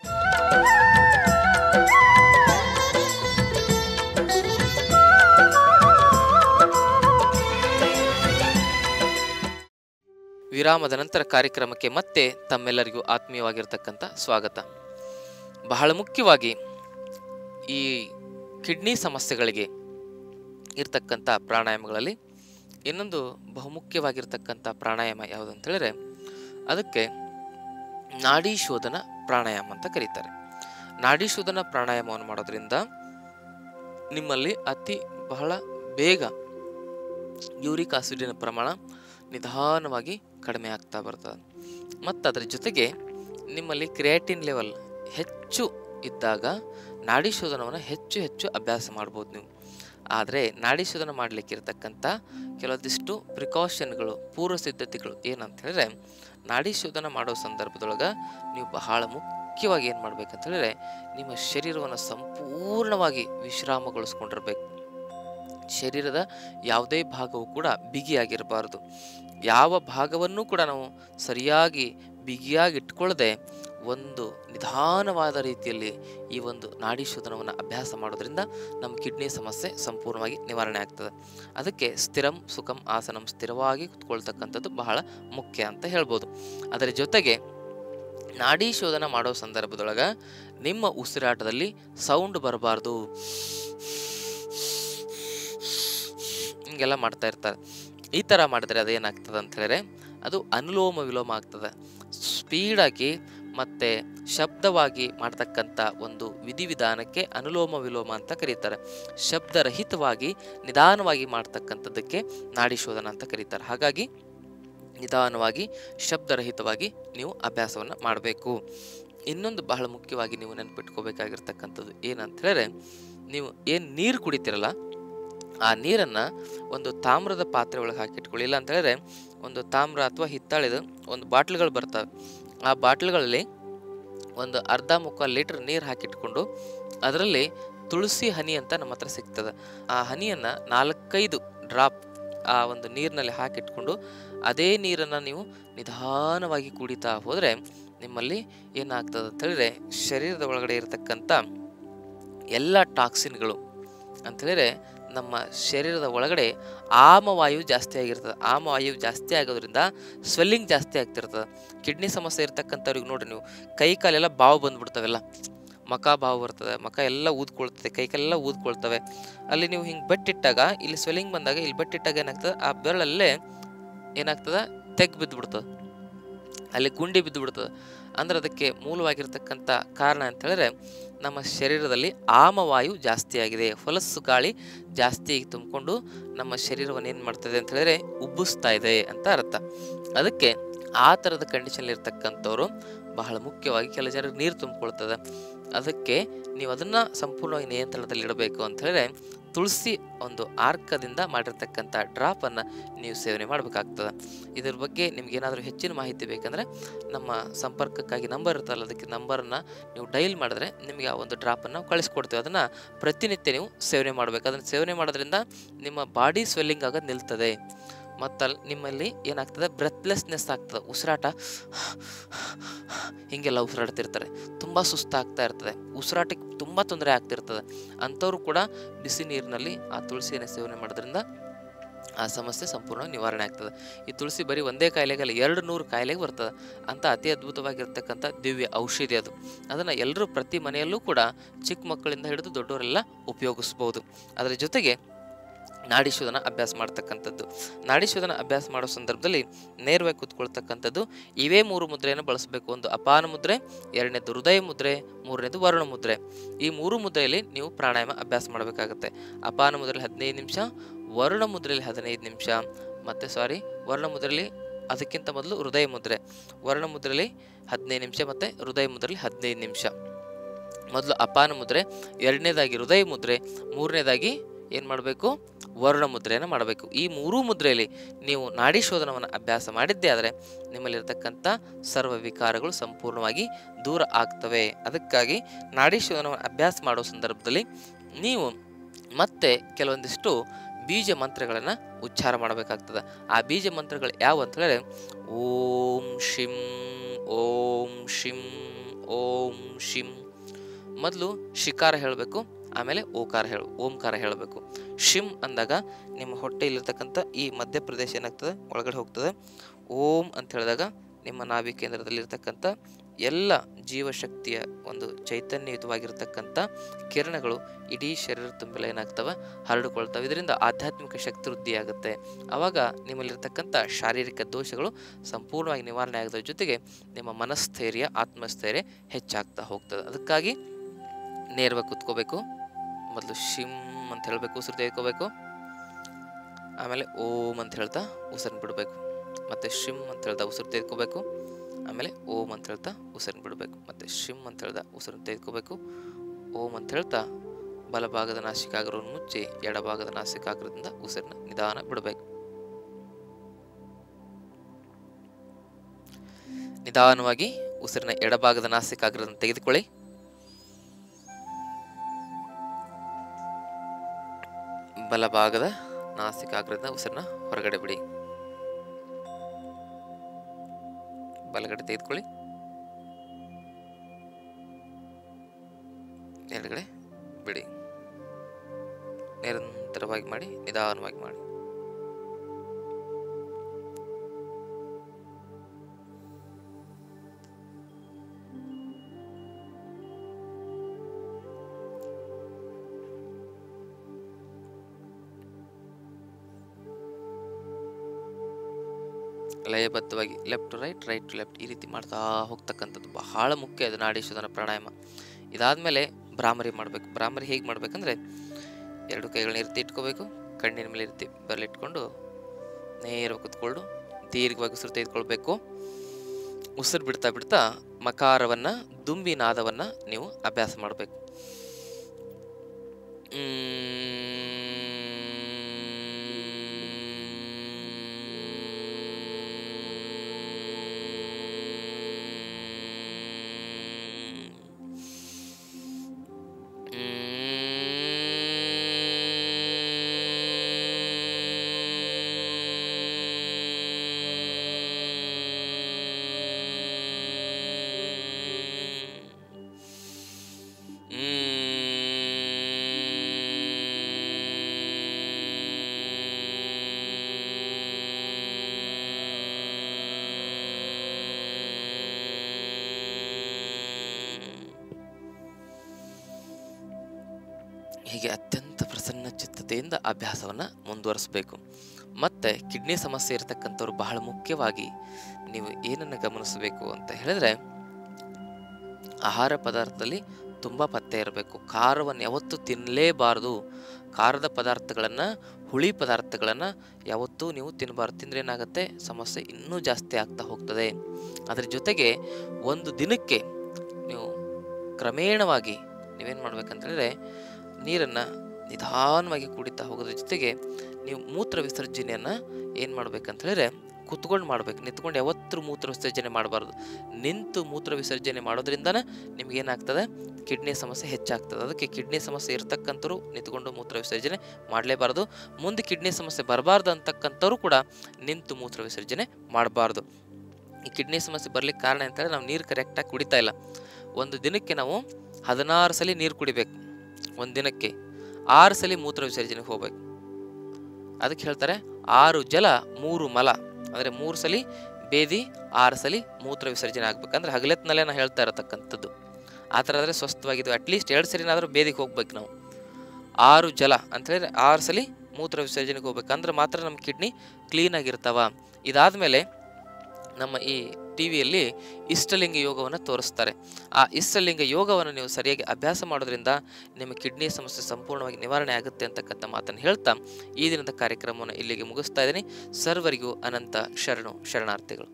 A: ವಿರಾಮದ ನಂತರ ಕಾರ್ಯಕ್ರಮಕ್ಕೆ ಮತ್ತೆ ತಮ್ಮೆಲ್ಲರಿಗೂ ಆತ್ಮೀಯವಾಗಿರ್ತಕ್ಕಂಥ ಸ್ವಾಗತ ಬಹಳ ಮುಖ್ಯವಾಗಿ ಈ ಕಿಡ್ನಿ ಸಮಸ್ಯೆಗಳಿಗೆ ಇರ್ತಕ್ಕಂಥ ಪ್ರಾಣಾಯಾಮಗಳಲ್ಲಿ ಇನ್ನೊಂದು ಬಹುಮುಖ್ಯವಾಗಿರ್ತಕ್ಕಂಥ ಪ್ರಾಣಾಯಾಮ ಯಾವುದು ಅಂತ ಹೇಳಿದ್ರೆ ಅದಕ್ಕೆ ನಾಡಿ ಶೋಧನ ಪ್ರಾಣಾಯಾಮ ಅಂತ ಕರೀತಾರೆ ನಾಡಿ ಶೋಧನ ಪ್ರಾಣಾಯಾಮವನ್ನು ಮಾಡೋದ್ರಿಂದ ನಿಮ್ಮಲ್ಲಿ ಅತಿ ಬಹಳ ಬೇಗ ಯೂರಿಕ್ ಆಸಿಡಿನ ಪ್ರಮಾಣ ನಿಧಾನವಾಗಿ ಕಡಿಮೆ ಆಗ್ತಾ ಬರ್ತದೆ ಮತ್ತು ಅದರ ಜೊತೆಗೆ ನಿಮ್ಮಲ್ಲಿ ಕ್ರಿಯಾಟಿನ್ ಲೆವೆಲ್ ಹೆಚ್ಚು ಇದ್ದಾಗ ನಾಡಿ ಶೋಧನವನ್ನು ಹೆಚ್ಚು ಹೆಚ್ಚು ಅಭ್ಯಾಸ ಮಾಡ್ಬೋದು ನೀವು ಆದರೆ ನಾಡಿ ಶೋಧನ ಮಾಡಲಿಕ್ಕಿರ್ತಕ್ಕಂಥ ಕೆಲವೊಂದಿಷ್ಟು ಪ್ರಿಕಾಷನ್ಗಳು ಪೂರ್ವ ಸಿದ್ಧತೆಗಳು ಏನಂತ ಹೇಳಿದ್ರೆ ನಾಡಿ ಶೋಧನ ಮಾಡೋ ಸಂದರ್ಭದೊಳಗೆ ನೀವು ಬಹಳ ಮುಖ್ಯವಾಗಿ ಏನು ಮಾಡ್ಬೇಕಂತ ಹೇಳಿದ್ರೆ ನಿಮ್ಮ ಶರೀರವನ್ನು ಸಂಪೂರ್ಣವಾಗಿ ವಿಶ್ರಾಮಗೊಳಿಸ್ಕೊಂಡಿರ್ಬೇಕು ಶರೀರದ ಯಾವುದೇ ಭಾಗವು ಕೂಡ ಬಿಗಿಯಾಗಿರಬಾರದು ಯಾವ ಭಾಗವನ್ನು ಕೂಡ ನಾವು ಸರಿಯಾಗಿ ಬಿಗಿಯಾಗಿ ಇಟ್ಕೊಳ್ಳದೆ ಒಂದು ನಿಧಾನವಾದ ರೀತಿಯಲ್ಲಿ ಈ ಒಂದು ನಾಡಿ ಶೋಧನವನ್ನು ಅಭ್ಯಾಸ ಮಾಡೋದ್ರಿಂದ ನಮ್ಮ ಕಿಡ್ನಿ ಸಮಸ್ಯೆ ಸಂಪೂರ್ಣವಾಗಿ ನಿವಾರಣೆ ಆಗ್ತದೆ ಅದಕ್ಕೆ ಸ್ಥಿರಂ ಸುಖಂ ಆಸನಂ ಸ್ಥಿರವಾಗಿ ಕುತ್ಕೊಳ್ತಕ್ಕಂಥದ್ದು ಬಹಳ ಮುಖ್ಯ ಅಂತ ಹೇಳ್ಬೋದು ಅದರ ಜೊತೆಗೆ ನಾಡಿ ಶೋಧನ ಮಾಡೋ ಸಂದರ್ಭದೊಳಗೆ ನಿಮ್ಮ ಉಸಿರಾಟದಲ್ಲಿ ಸೌಂಡ್ ಬರಬಾರ್ದು ಹಿಂಗೆಲ್ಲ ಮಾಡ್ತಾ ಇರ್ತಾರೆ ಈ ಥರ ಮಾಡಿದ್ರೆ ಅದೇನಾಗ್ತದೆ ಅಂತ ಹೇಳಿದ್ರೆ ಅದು ಅನುಲೋಮ ವಿಲೋಮ ಆಗ್ತದೆ ಸ್ಪೀಡಾಗಿ ಮತ್ತು ಶಬ್ದವಾಗಿ ಮಾಡ್ತಕ್ಕಂಥ ಒಂದು ವಿಧಿವಿಧಾನಕ್ಕೆ ಅನುಲೋಮ ವಿಲೋಮ ಅಂತ ಕರೀತಾರೆ ಶಬ್ದರಹಿತವಾಗಿ ನಿಧಾನವಾಗಿ ಮಾಡ್ತಕ್ಕಂಥದ್ದಕ್ಕೆ ನಾಡಿ ಶೋಧನ ಅಂತ ಕರೀತಾರೆ ಹಾಗಾಗಿ ನಿಧಾನವಾಗಿ ಶಬ್ದರಹಿತವಾಗಿ ನೀವು ಅಭ್ಯಾಸವನ್ನು ಮಾಡಬೇಕು ಇನ್ನೊಂದು ಬಹಳ ಮುಖ್ಯವಾಗಿ ನೀವು ನೆನ್ಪಿಟ್ಕೋಬೇಕಾಗಿರ್ತಕ್ಕಂಥದ್ದು ಏನಂತ ಹೇಳಿದ್ರೆ ನೀವು ಏನು ನೀರು ಕುಡಿತೀರಲ್ಲ ಆ ನೀರನ್ನು ಒಂದು ತಾಮ್ರದ ಪಾತ್ರೆ ಒಳಗೆ ಹಾಕಿಟ್ಕೊಳ್ಳಿ ಇಲ್ಲ ಅಂತ ಹೇಳಿದ್ರೆ ಒಂದು ತಾಮ್ರ ಅಥವಾ ಹಿತ್ತಾಳಿದ ಒಂದು ಬಾಟ್ಲ್ಗಳು ಬರ್ತವೆ ಆ ಬಾಟ್ಲ್ಗಳಲ್ಲಿ ಒಂದು ಅರ್ಧ ಮುಕ್ಕಾಲು ಲೀಟ್ರ್ ನೀರು ಹಾಕಿಟ್ಕೊಂಡು ಅದರಲ್ಲಿ ತುಳಸಿ ಹನಿ ಅಂತ ನಮ್ಮ ಹತ್ರ ಸಿಗ್ತದೆ ಆ ಹನಿಯನ್ನು ನಾಲ್ಕೈದು ಡ್ರಾಪ್ ಆ ಒಂದು ನೀರಿನಲ್ಲಿ ಹಾಕಿಟ್ಕೊಂಡು ಅದೇ ನೀರನ್ನು ನೀವು ನಿಧಾನವಾಗಿ ಕುಡಿತಾ ಹೋದರೆ ನಿಮ್ಮಲ್ಲಿ ಏನಾಗ್ತದೆ ಅಂತ ಹೇಳಿದ್ರೆ ಶರೀರದ ಒಳಗಡೆ ಇರತಕ್ಕಂಥ ಎಲ್ಲ ಟಾಕ್ಸಿನ್ಗಳು ಅಂತೇಳಿದ್ರೆ ನಮ್ಮ ಶರೀರದ ಒಳಗಡೆ ಆಮವಾಯು ಜಾಸ್ತಿ ಆಗಿರ್ತದೆ ಆಮವಾಯು ಜಾಸ್ತಿ ಆಗೋದ್ರಿಂದ ಸ್ವೆಲ್ಲಿಂಗ್ ಜಾಸ್ತಿ ಆಗ್ತಿರ್ತದೆ ಕಿಡ್ನಿ ಸಮಸ್ಯೆ ಇರ್ತಕ್ಕಂಥವ್ರಿಗೆ ನೋಡ್ರಿ ನೀವು ಕೈ ಕಾಲೆಲ್ಲ ಬಾವು ಬಂದ್ಬಿಡ್ತಾವೆಲ್ಲ ಮಕ ಬಾವು ಬರ್ತದೆ ಮಕ ಎಲ್ಲ ಊದ್ಕೊಳ್ತದೆ ಕೈ ಕಾಲೆಲ್ಲ ಊದ್ಕೊಳ್ತವೆ ಅಲ್ಲಿ ನೀವು ಹಿಂಗೆ ಬೆಟ್ಟಿಟ್ಟಾಗ ಇಲ್ಲಿ ಸ್ವೆಲ್ಲಿಂಗ್ ಬಂದಾಗ ಇಲ್ಲಿ ಬೆಟ್ಟಿಟ್ಟಾಗ ಏನಾಗ್ತದೆ ಆ ಬೆರಳಲ್ಲೇ ಏನಾಗ್ತದೆ ತೆಗ್ ಬಿದ್ದುಬಿಡ್ತದೆ ಅಲ್ಲಿ ಗುಂಡಿ ಬಿದ್ದು ಬಿಡ್ತದೆ ಅಂದ್ರೆ ಅದಕ್ಕೆ ಮೂಲವಾಗಿರ್ತಕ್ಕಂಥ ಕಾರಣ ಅಂತ ಹೇಳಿದ್ರೆ ನಮ್ಮ ಶರೀರದಲ್ಲಿ ಆಮವಾಯು ಜಾಸ್ತಿ ಆಗಿದೆ ಹೊಲಸು ಗಾಳಿ ಜಾಸ್ತಿ ತುಂಬಿಕೊಂಡು ನಮ್ಮ ಶರೀರವನ್ನು ಏನು ಮಾಡ್ತದೆ ಅಂತ ಹೇಳಿದ್ರೆ ಉಬ್ಬಿಸ್ತಾ ಇದೆ ಅಂತ ಅರ್ಥ ಅದಕ್ಕೆ ಆ ಥರದ ಕಂಡೀಷನ್ ಇರ್ತಕ್ಕಂಥವ್ರು ಬಹಳ ಮುಖ್ಯವಾಗಿ ಕೆಲ ಜನರಿಗೆ ನೀರು ತುಂಬಿಕೊಳ್ತದೆ ಅದಕ್ಕೆ ನೀವು ಅದನ್ನು ಸಂಪೂರ್ಣವಾಗಿ ನಿಯಂತ್ರಣದಲ್ಲಿ ಇಡಬೇಕು ಅಂತ ಹೇಳಿದ್ರೆ ತುಳಸಿ ಒಂದು ಆರ್ಕದಿಂದ ಮಾಡಿರ್ತಕ್ಕಂಥ ಡ್ರಾಪನ್ನು ನೀವು ಸೇವನೆ ಮಾಡಬೇಕಾಗ್ತದೆ ಇದ್ರ ಬಗ್ಗೆ ನಿಮ್ಗೆ ಏನಾದರೂ ಹೆಚ್ಚಿನ ಮಾಹಿತಿ ಬೇಕಂದರೆ ನಮ್ಮ ಸಂಪರ್ಕಕ್ಕಾಗಿ ನಂಬರ್ ಇರುತ್ತಲ್ಲ ಅದಕ್ಕೆ ನಂಬರನ್ನು ನೀವು ಡೈಲ್ ಮಾಡಿದ್ರೆ ನಿಮಗೆ ಆ ಒಂದು ಡ್ರಾಪನ್ನು ನಾವು ಕಳಿಸ್ಕೊಡ್ತೀವಿ ಅದನ್ನು ಪ್ರತಿನಿತ್ಯ ನೀವು ಸೇವನೆ ಮಾಡಬೇಕು ಅದನ್ನು ಸೇವನೆ ಮಾಡೋದ್ರಿಂದ ನಿಮ್ಮ ಬಾಡಿ ಸ್ವೆಲ್ಲಿಂಗ್ ಆಗೋದು ನಿಲ್ತದೆ ಮತ್ತು ಅಲ್ಲಿ ನಿಮ್ಮಲ್ಲಿ ಏನಾಗ್ತದೆ ಬ್ರೆತ್ಲೆಸ್ನೆಸ್ ಆಗ್ತದೆ ಉಸಿರಾಟ ಹೀಗೆಲ್ಲ ಉಸಿರಾಡ್ತಿರ್ತಾರೆ ತುಂಬ ಸುಸ್ತಾಗ್ತಾ ಇರ್ತದೆ ಉಸಿರಾಟಕ್ಕೆ ತುಂಬ ತೊಂದರೆ ಆಗ್ತಿರ್ತದೆ ಅಂಥವ್ರು ಕೂಡ ಬಿಸಿ ನೀರಿನಲ್ಲಿ ಆ ತುಳಸಿಯನ್ನು ಸೇವನೆ ಮಾಡೋದ್ರಿಂದ ಆ ಸಮಸ್ಯೆ ಸಂಪೂರ್ಣ ನಿವಾರಣೆ ಆಗ್ತದೆ ಈ ತುಳಸಿ ಬರೀ ಒಂದೇ ಕಾಯಿಲೆಗಲ್ಲ ಎರಡು ನೂರು ಕಾಯಿಲೆಗೆ ಬರ್ತದೆ ಅಂತ ಅತಿ ಅದ್ಭುತವಾಗಿರ್ತಕ್ಕಂಥ ದಿವ್ಯ ಔಷಧಿ ಅದು ಅದನ್ನು ಎಲ್ಲರೂ ಪ್ರತಿ ಮನೆಯಲ್ಲೂ ಕೂಡ ಚಿಕ್ಕ ಮಕ್ಕಳಿಂದ ಹಿಡಿದು ದೊಡ್ಡವರೆಲ್ಲ ಉಪಯೋಗಿಸ್ಬೋದು ಅದರ ಜೊತೆಗೆ ನಾಡಿಶೋಧನ ಅಭ್ಯಾಸ ಮಾಡ್ತಕ್ಕಂಥದ್ದು ನಾಡಿಶೋಧನ ಅಭ್ಯಾಸ ಮಾಡೋ ಸಂದರ್ಭದಲ್ಲಿ ನೇರವಾಗಿ ಕೂತ್ಕೊಳ್ತಕ್ಕಂಥದ್ದು ಇವೇ ಮೂರು ಮುದ್ರೆಯನ್ನು ಬಳಸಬೇಕು ಒಂದು ಅಪಾನ ಮುದ್ರೆ ಎರಡನೇದು ಹೃದಯ ಮುದ್ರೆ ಮೂರನೇದು ವರುಣ ಮುದ್ರೆ ಈ ಮೂರು ಮುದ್ರೆಯಲ್ಲಿ ನೀವು ಪ್ರಾಣಾಯಾಮ ಅಭ್ಯಾಸ ಮಾಡಬೇಕಾಗುತ್ತೆ ಅಪಾನ ಮುದ್ರೆಯಲ್ಲಿ ಹದಿನೈದು ನಿಮಿಷ ವರುಣ ಮುದ್ರೆಯಲ್ಲಿ ಹದಿನೈದು ನಿಮಿಷ ಮತ್ತು ಸಾರಿ ವರ್ಣ ಮುದ್ರೆಯಲ್ಲಿ ಅದಕ್ಕಿಂತ ಮೊದಲು ಹೃದಯ ಮುದ್ರೆ ವರ್ಣ ಮುದ್ರೆಯಲ್ಲಿ ಹದಿನೈದು ನಿಮಿಷ ಮತ್ತು ಹೃದಯ ಮುದ್ರೆಯಲ್ಲಿ ಹದಿನೈದು ನಿಮಿಷ ಮೊದಲು ಅಪಾನ ಮುದ್ರೆ ಎರಡನೇದಾಗಿ ಹೃದಯ ಮುದ್ರೆ ಮೂರನೇದಾಗಿ ಏನು ಮಾಡಬೇಕು ವರ್ಣ ಮುದ್ರೆಯನ್ನು ಮಾಡಬೇಕು ಈ ಮೂರೂ ಮುದ್ರೆಯಲ್ಲಿ ನೀವು ನಾಡಿ ಶೋಧನವನ್ನು ಅಭ್ಯಾಸ ಮಾಡಿದ್ದೇ ಆದರೆ ನಿಮ್ಮಲ್ಲಿರ್ತಕ್ಕಂಥ ಸರ್ವ ವಿಕಾರಗಳು ಸಂಪೂರ್ಣವಾಗಿ ದೂರ ಆಗ್ತವೆ ಅದಕ್ಕಾಗಿ ನಾಡಿ ಶೋಧನವನ್ನು ಅಭ್ಯಾಸ ಮಾಡೋ ಸಂದರ್ಭದಲ್ಲಿ ನೀವು ಮತ್ತೆ ಕೆಲವೊಂದಿಷ್ಟು ಬೀಜ ಮಂತ್ರಗಳನ್ನು ಉಚ್ಚಾರ ಮಾಡಬೇಕಾಗ್ತದೆ ಆ ಬೀಜ ಮಂತ್ರಗಳು ಯಾವ ಅಂತ ಹೇಳಿದ್ರೆ ಓಂ ಶಿಂ ಓಂ ಶಿಂ ಓಂ ಶಿಂ ಮೊದಲು ಶಿಕಾರ ಹೇಳಬೇಕು ಆಮೇಲೆ ಓಕಾರ ಹೇಳು ಓಂಕಾರ ಹೇಳಬೇಕು ಶಿಮ್ ಅಂದಾಗ ನಿಮ್ಮ ಹೊಟ್ಟೆಯಲ್ಲಿರ್ತಕ್ಕಂಥ ಈ ಮಧ್ಯಪ್ರದೇಶ ಏನಾಗ್ತದೆ ಒಳಗಡೆ ಹೋಗ್ತದೆ ಓಂ ಅಂತ ಹೇಳಿದಾಗ ನಿಮ್ಮ ನಾಭಿ ಕೇಂದ್ರದಲ್ಲಿರ್ತಕ್ಕಂಥ ಎಲ್ಲ ಜೀವಶಕ್ತಿಯ ಒಂದು ಚೈತನ್ಯಯುತವಾಗಿರ್ತಕ್ಕಂಥ ಕಿರಣಗಳು ಇಡೀ ಶರೀರ ತುಂಬೆಲ್ಲ ಏನಾಗ್ತವೆ ಹರಡಿಕೊಳ್ತವೆ ಇದರಿಂದ ಆಧ್ಯಾತ್ಮಿಕ ಶಕ್ತಿ ವೃದ್ಧಿಯಾಗುತ್ತೆ ಆವಾಗ ನಿಮ್ಮಲ್ಲಿರ್ತಕ್ಕಂಥ ಶಾರೀರಿಕ ದೋಷಗಳು ಸಂಪೂರ್ಣವಾಗಿ ನಿವಾರಣೆ ಆಗೋದ್ರ ಜೊತೆಗೆ ನಿಮ್ಮ ಮನಸ್ಥೈರ್ಯ ಆತ್ಮಸ್ಥೈರ್ಯ ಹೆಚ್ಚಾಗ್ತಾ ಹೋಗ್ತದೆ ಅದಕ್ಕಾಗಿ ನೇರವಾಗಿ ಕುತ್ಕೋಬೇಕು ಮೊದಲು ಶಿಮ್ ಅಂತ ಹೇಳಬೇಕು ಉಸಿರು ತೆಗೆದುಕೋಬೇಕು ಆಮೇಲೆ ಓಂ ಅಂತ ಹೇಳ್ತಾ ಉಸಿರನ್ನ ಬಿಡಬೇಕು ಮತ್ತು ಶಿಮ್ ಅಂತ ಹೇಳ್ತಾ ಉಸಿರು ತೆಗೆದುಕೋಬೇಕು ಆಮೇಲೆ ಓಂ ಅಂತ ಹೇಳ್ತಾ ಉಸಿರನ್ನ ಬಿಡಬೇಕು ಮತ್ತು ಶಿಮ್ ಅಂತ ಹೇಳ್ತಾ ಉಸಿರನ್ನ ತೆಗೆದುಕೋಬೇಕು ಓಂ ಅಂತ ಹೇಳ್ತಾ ಬಲಭಾಗದ ನಾಸಿಕಾಗ್ರವನ್ನು ಮುಚ್ಚಿ ಎಡಭಾಗದ ನಾಸಿಕಾಗ್ರದಿಂದ ಉಸಿರನ್ನ ನಿಧಾನ ಬಿಡಬೇಕು ನಿಧಾನವಾಗಿ ಉಸಿರಿನ ಎಡಭಾಗದ ನಾಸಿಕಾಗ್ರವನ್ನು ತೆಗೆದುಕೊಳ್ಳಿ ಬಲಭಾಗದ ನಾಸಿಕಾಗ್ರದಿಂದ ಉಸಿರನ್ನ ಹೊರಗಡೆ ಬಿಡಿ ಬಲಗಡೆ ತೆಗೆದುಕೊಳ್ಳಿ ಎಡಗಡೆ ಬಿಡಿ ನಿರಂತರವಾಗಿ ಮಾಡಿ ನಿಧಾನವಾಗಿ ಮಾಡಿ ಲಯಬದ್ಧವಾಗಿ left to right right to left ಈ ರೀತಿ ಮಾಡ್ತಾ ಹೋಗ್ತಕ್ಕಂಥದ್ದು ಬಹಳ ಮುಖ್ಯ ಅದು ನಾಡಿ ಶೋಧನ ಪ್ರಾಣಾಯಾಮ ಇದಾದಮೇಲೆ ಭ್ರಾಮರಿ ಮಾಡಬೇಕು ಭ್ರಾಮರಿ ಹೇಗೆ ಮಾಡಬೇಕಂದ್ರೆ ಎರಡು ಕೈಗಳನ್ನ ಇರ್ತಿ ಇಟ್ಕೋಬೇಕು ಕಣ್ಣಿನ ಮೇಲೆ ಇರ್ತಿ ಬರಲಿಟ್ಕೊಂಡು ನೇರ ಕುತ್ಕೊಂಡು ದೀರ್ಘವಾಗಿ ಉಸಿರು ತೆಗೆದುಕೊಳ್ಬೇಕು ಉಸಿರು ಬಿಡ್ತಾ ಬಿಡ್ತಾ ಮಕಾರವನ್ನು ದುಂಬಿ ನಾದವನ್ನು ನೀವು ಅಭ್ಯಾಸ ಮಾಡಬೇಕು ಹೀಗೆ ಅತ್ಯಂತ ಪ್ರಸನ್ನ ಚಿತ್ತತೆಯಿಂದ ಅಭ್ಯಾಸವನ್ನು ಮುಂದುವರಿಸಬೇಕು ಮತ್ತು ಕಿಡ್ನಿ ಸಮಸ್ಯೆ ಇರತಕ್ಕಂಥವ್ರು ಬಹಳ ಮುಖ್ಯವಾಗಿ ನೀವು ಏನನ್ನು ಗಮನಿಸಬೇಕು ಅಂತ ಹೇಳಿದ್ರೆ ಆಹಾರ ಪದಾರ್ಥದಲ್ಲಿ ತುಂಬ ಪತ್ತೆ ಇರಬೇಕು ಖಾರವನ್ನು ಯಾವತ್ತೂ ತಿನ್ನಲೇಬಾರದು ಖಾರದ ಪದಾರ್ಥಗಳನ್ನು ಹುಳಿ ಪದಾರ್ಥಗಳನ್ನು ಯಾವತ್ತೂ ನೀವು ತಿನ್ನಬಾರ್ದು ತಿಂದರೆ ಏನಾಗುತ್ತೆ ಸಮಸ್ಯೆ ಇನ್ನೂ ಜಾಸ್ತಿ ಆಗ್ತಾ ಹೋಗ್ತದೆ ಅದರ ಜೊತೆಗೆ ಒಂದು ದಿನಕ್ಕೆ ನೀವು ಕ್ರಮೇಣವಾಗಿ ನೀವೇನು ಮಾಡ್ಬೇಕಂತಂದರೆ ನೀರನ್ನು ನಿಧಾನವಾಗಿ ಕುಡಿತಾ ಹೋಗೋದ್ರ ಜೊತೆಗೆ ನೀವು ಮೂತ್ರ ವಿಸರ್ಜನೆಯನ್ನು ಏನು ಮಾಡ್ಬೇಕಂತ ಹೇಳಿದ್ರೆ ಕುತ್ಕೊಂಡು ಮಾಡ್ಬೇಕು ನಿಂತ್ಕೊಂಡು ಯಾವತ್ತೂ ಮೂತ್ರ ವಿಸರ್ಜನೆ ಮಾಡಬಾರ್ದು ನಿಂತು ಮೂತ್ರ ವಿಸರ್ಜನೆ ಮಾಡೋದ್ರಿಂದನೇ ನಿಮ್ಗೇನಾಗ್ತದೆ ಕಿಡ್ನಿ ಸಮಸ್ಯೆ ಹೆಚ್ಚಾಗ್ತದೆ ಅದಕ್ಕೆ ಕಿಡ್ನಿ ಸಮಸ್ಯೆ ಇರ್ತಕ್ಕಂಥವ್ರು ನಿಂತ್ಕೊಂಡು ಮೂತ್ರ ವಿಸರ್ಜನೆ ಮಾಡಲೇಬಾರ್ದು ಮುಂದೆ ಕಿಡ್ನಿ ಸಮಸ್ಯೆ ಬರಬಾರ್ದು ಅಂತಕ್ಕಂಥವ್ರು ಕೂಡ ನಿಂತು ಮೂತ್ರ ವಿಸರ್ಜನೆ ಮಾಡಬಾರ್ದು ಈ ಕಿಡ್ನಿ ಸಮಸ್ಯೆ ಬರ್ಲಿಕ್ಕೆ ಕಾರಣ ಅಂತೇಳಿ ನಾವು ನೀರು ಕರೆಕ್ಟಾಗಿ ಕುಡಿತಾ ಇಲ್ಲ ಒಂದು ದಿನಕ್ಕೆ ನಾವು ಹದಿನಾರು ಸಲ ನೀರು ಕುಡಿಬೇಕು ಒಂದು ದಿನಕ್ಕೆ ಆರು ಸಲ ಮೂತ್ರ ವಿಸರ್ಜನೆಗೆ ಹೋಗ್ಬೇಕು ಅದಕ್ಕೆ ಹೇಳ್ತಾರೆ ಆರು ಜಲ ಮೂರು ಮಲ ಅಂದರೆ ಮೂರು ಸಲ ಬೇದಿ ಆರು ಸಲ ಮೂತ್ರ ವಿಸರ್ಜನೆ ಆಗ್ಬೇಕಂದ್ರೆ ಹಗಲೆತ್ನಲ್ಲೇ ನಾ ಹೇಳ್ತಾ ಇರತಕ್ಕಂಥದ್ದು ಆ ಥರ ಆದರೆ ಸ್ವಸ್ಥವಾಗಿದ್ದು ಅಟ್ಲೀಸ್ಟ್ ಎರಡು ಸರಿನಾದರೂ ಬೇದಿಗೆ ಹೋಗ್ಬೇಕು ನಾವು ಆರು ಜಲ ಅಂತೇಳಿದ್ರೆ ಆರು ಸಲ ಮೂತ್ರ ವಿಸರ್ಜನೆಗೆ ಹೋಗ್ಬೇಕಂದ್ರೆ ಮಾತ್ರ ನಮ್ಮ ಕಿಡ್ನಿ ಕ್ಲೀನಾಗಿರ್ತಾವ ಇದಾದಮೇಲೆ ನಮ್ಮ ಈ ಟಿ ವಿಯಲ್ಲಿ ಇಷ್ಟಲಿಂಗ ಯೋಗವನ್ನು ತೋರಿಸ್ತಾರೆ ಆ ಇಷ್ಟಲಿಂಗ ಯೋಗವನ್ನು ನೀವು ಸರಿಯಾಗಿ ಅಭ್ಯಾಸ ಮಾಡೋದ್ರಿಂದ ನಿಮ್ಮ ಕಿಡ್ನಿ ಸಮಸ್ಯೆ ಸಂಪೂರ್ಣವಾಗಿ ನಿವಾರಣೆ ಆಗುತ್ತೆ ಅಂತಕ್ಕಂಥ ಮಾತನ್ನು ಹೇಳ್ತಾ ಈ ದಿನದ ಕಾರ್ಯಕ್ರಮವನ್ನು ಇಲ್ಲಿಗೆ ಮುಗಿಸ್ತಾ ಇದ್ದೀನಿ ಸರ್ವರಿಗೂ ಅನಂತ ಶರಣು ಶರಣಾರ್ಥಿಗಳು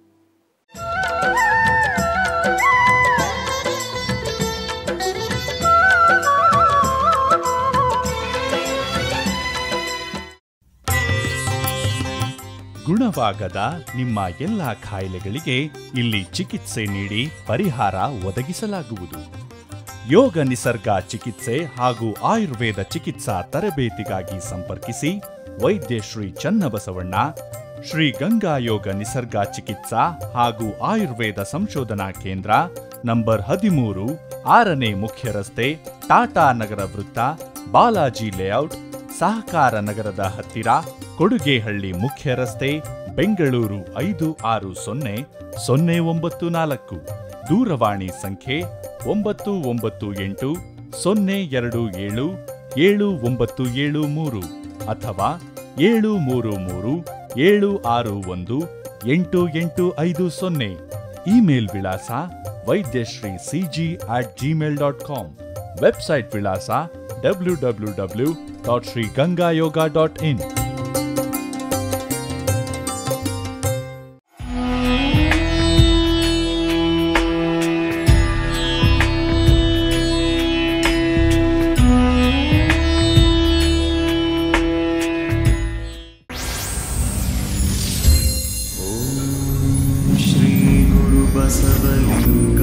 B: ಗುಣವಾಗದ ನಿಮ್ಮ ಎಲ್ಲ ಕಾಯಿಲೆಗಳಿಗೆ ಇಲ್ಲಿ ಚಿಕಿತ್ಸೆ ನೀಡಿ ಪರಿಹಾರ ಒದಗಿಸಲಾಗುವುದು ಯೋಗ ನಿಸರ್ಗ ಚಿಕಿತ್ಸೆ ಹಾಗೂ ಆಯುರ್ವೇದ ಚಿಕಿತ್ಸಾ ತರಬೇತಿಗಾಗಿ ಸಂಪರ್ಕಿಸಿ ವೈದ್ಯ ಶ್ರೀ ಚನ್ನಬಸವಣ್ಣ ಶ್ರೀ ಗಂಗಾ ಯೋಗ ನಿಸರ್ಗ ಚಿಕಿತ್ಸಾ ಹಾಗೂ ಆಯುರ್ವೇದ ಸಂಶೋಧನಾ ಕೇಂದ್ರ ನಂಬರ್ ಹದಿಮೂರು ಆರನೇ ಮುಖ್ಯ ರಸ್ತೆ ಟಾಟಾ ನಗರ ವೃತ್ತ ಬಾಲಾಜಿ ಲೇಔಟ್ ಸಹಕಾರ ನಗರದ ಹತ್ತಿರ ಕೊಡುಗೆಹಳ್ಳಿ ಮುಖ್ಯ ರಸ್ತೆ ಬೆಂಗಳೂರು ಐದು ಆರು ಸೊನ್ನೆ ಸೊನ್ನೆ ಒಂಬತ್ತು ನಾಲ್ಕು ದೂರವಾಣಿ ಸಂಖ್ಯೆ ಒಂಬತ್ತು ಒಂಬತ್ತು ಎಂಟು ಸೊನ್ನೆ ಎರಡು ಏಳು ಏಳು ಒಂಬತ್ತು ಏಳು ಮೂರು ಅಥವಾ ಏಳು ಮೂರು ಮೂರು ಏಳು ಆರು ಒಂದು ಎಂಟು ಎಂಟು ಐದು ಸೊನ್ನೆ ಇಮೇಲ್ ವಿಳಾಸ Vaidyashree CG at Gmail dot com website ವಿಳಾಸ W W W dot Shri Ganga Yoga dot in
C: श्रीगुरुबसवलिङ्ग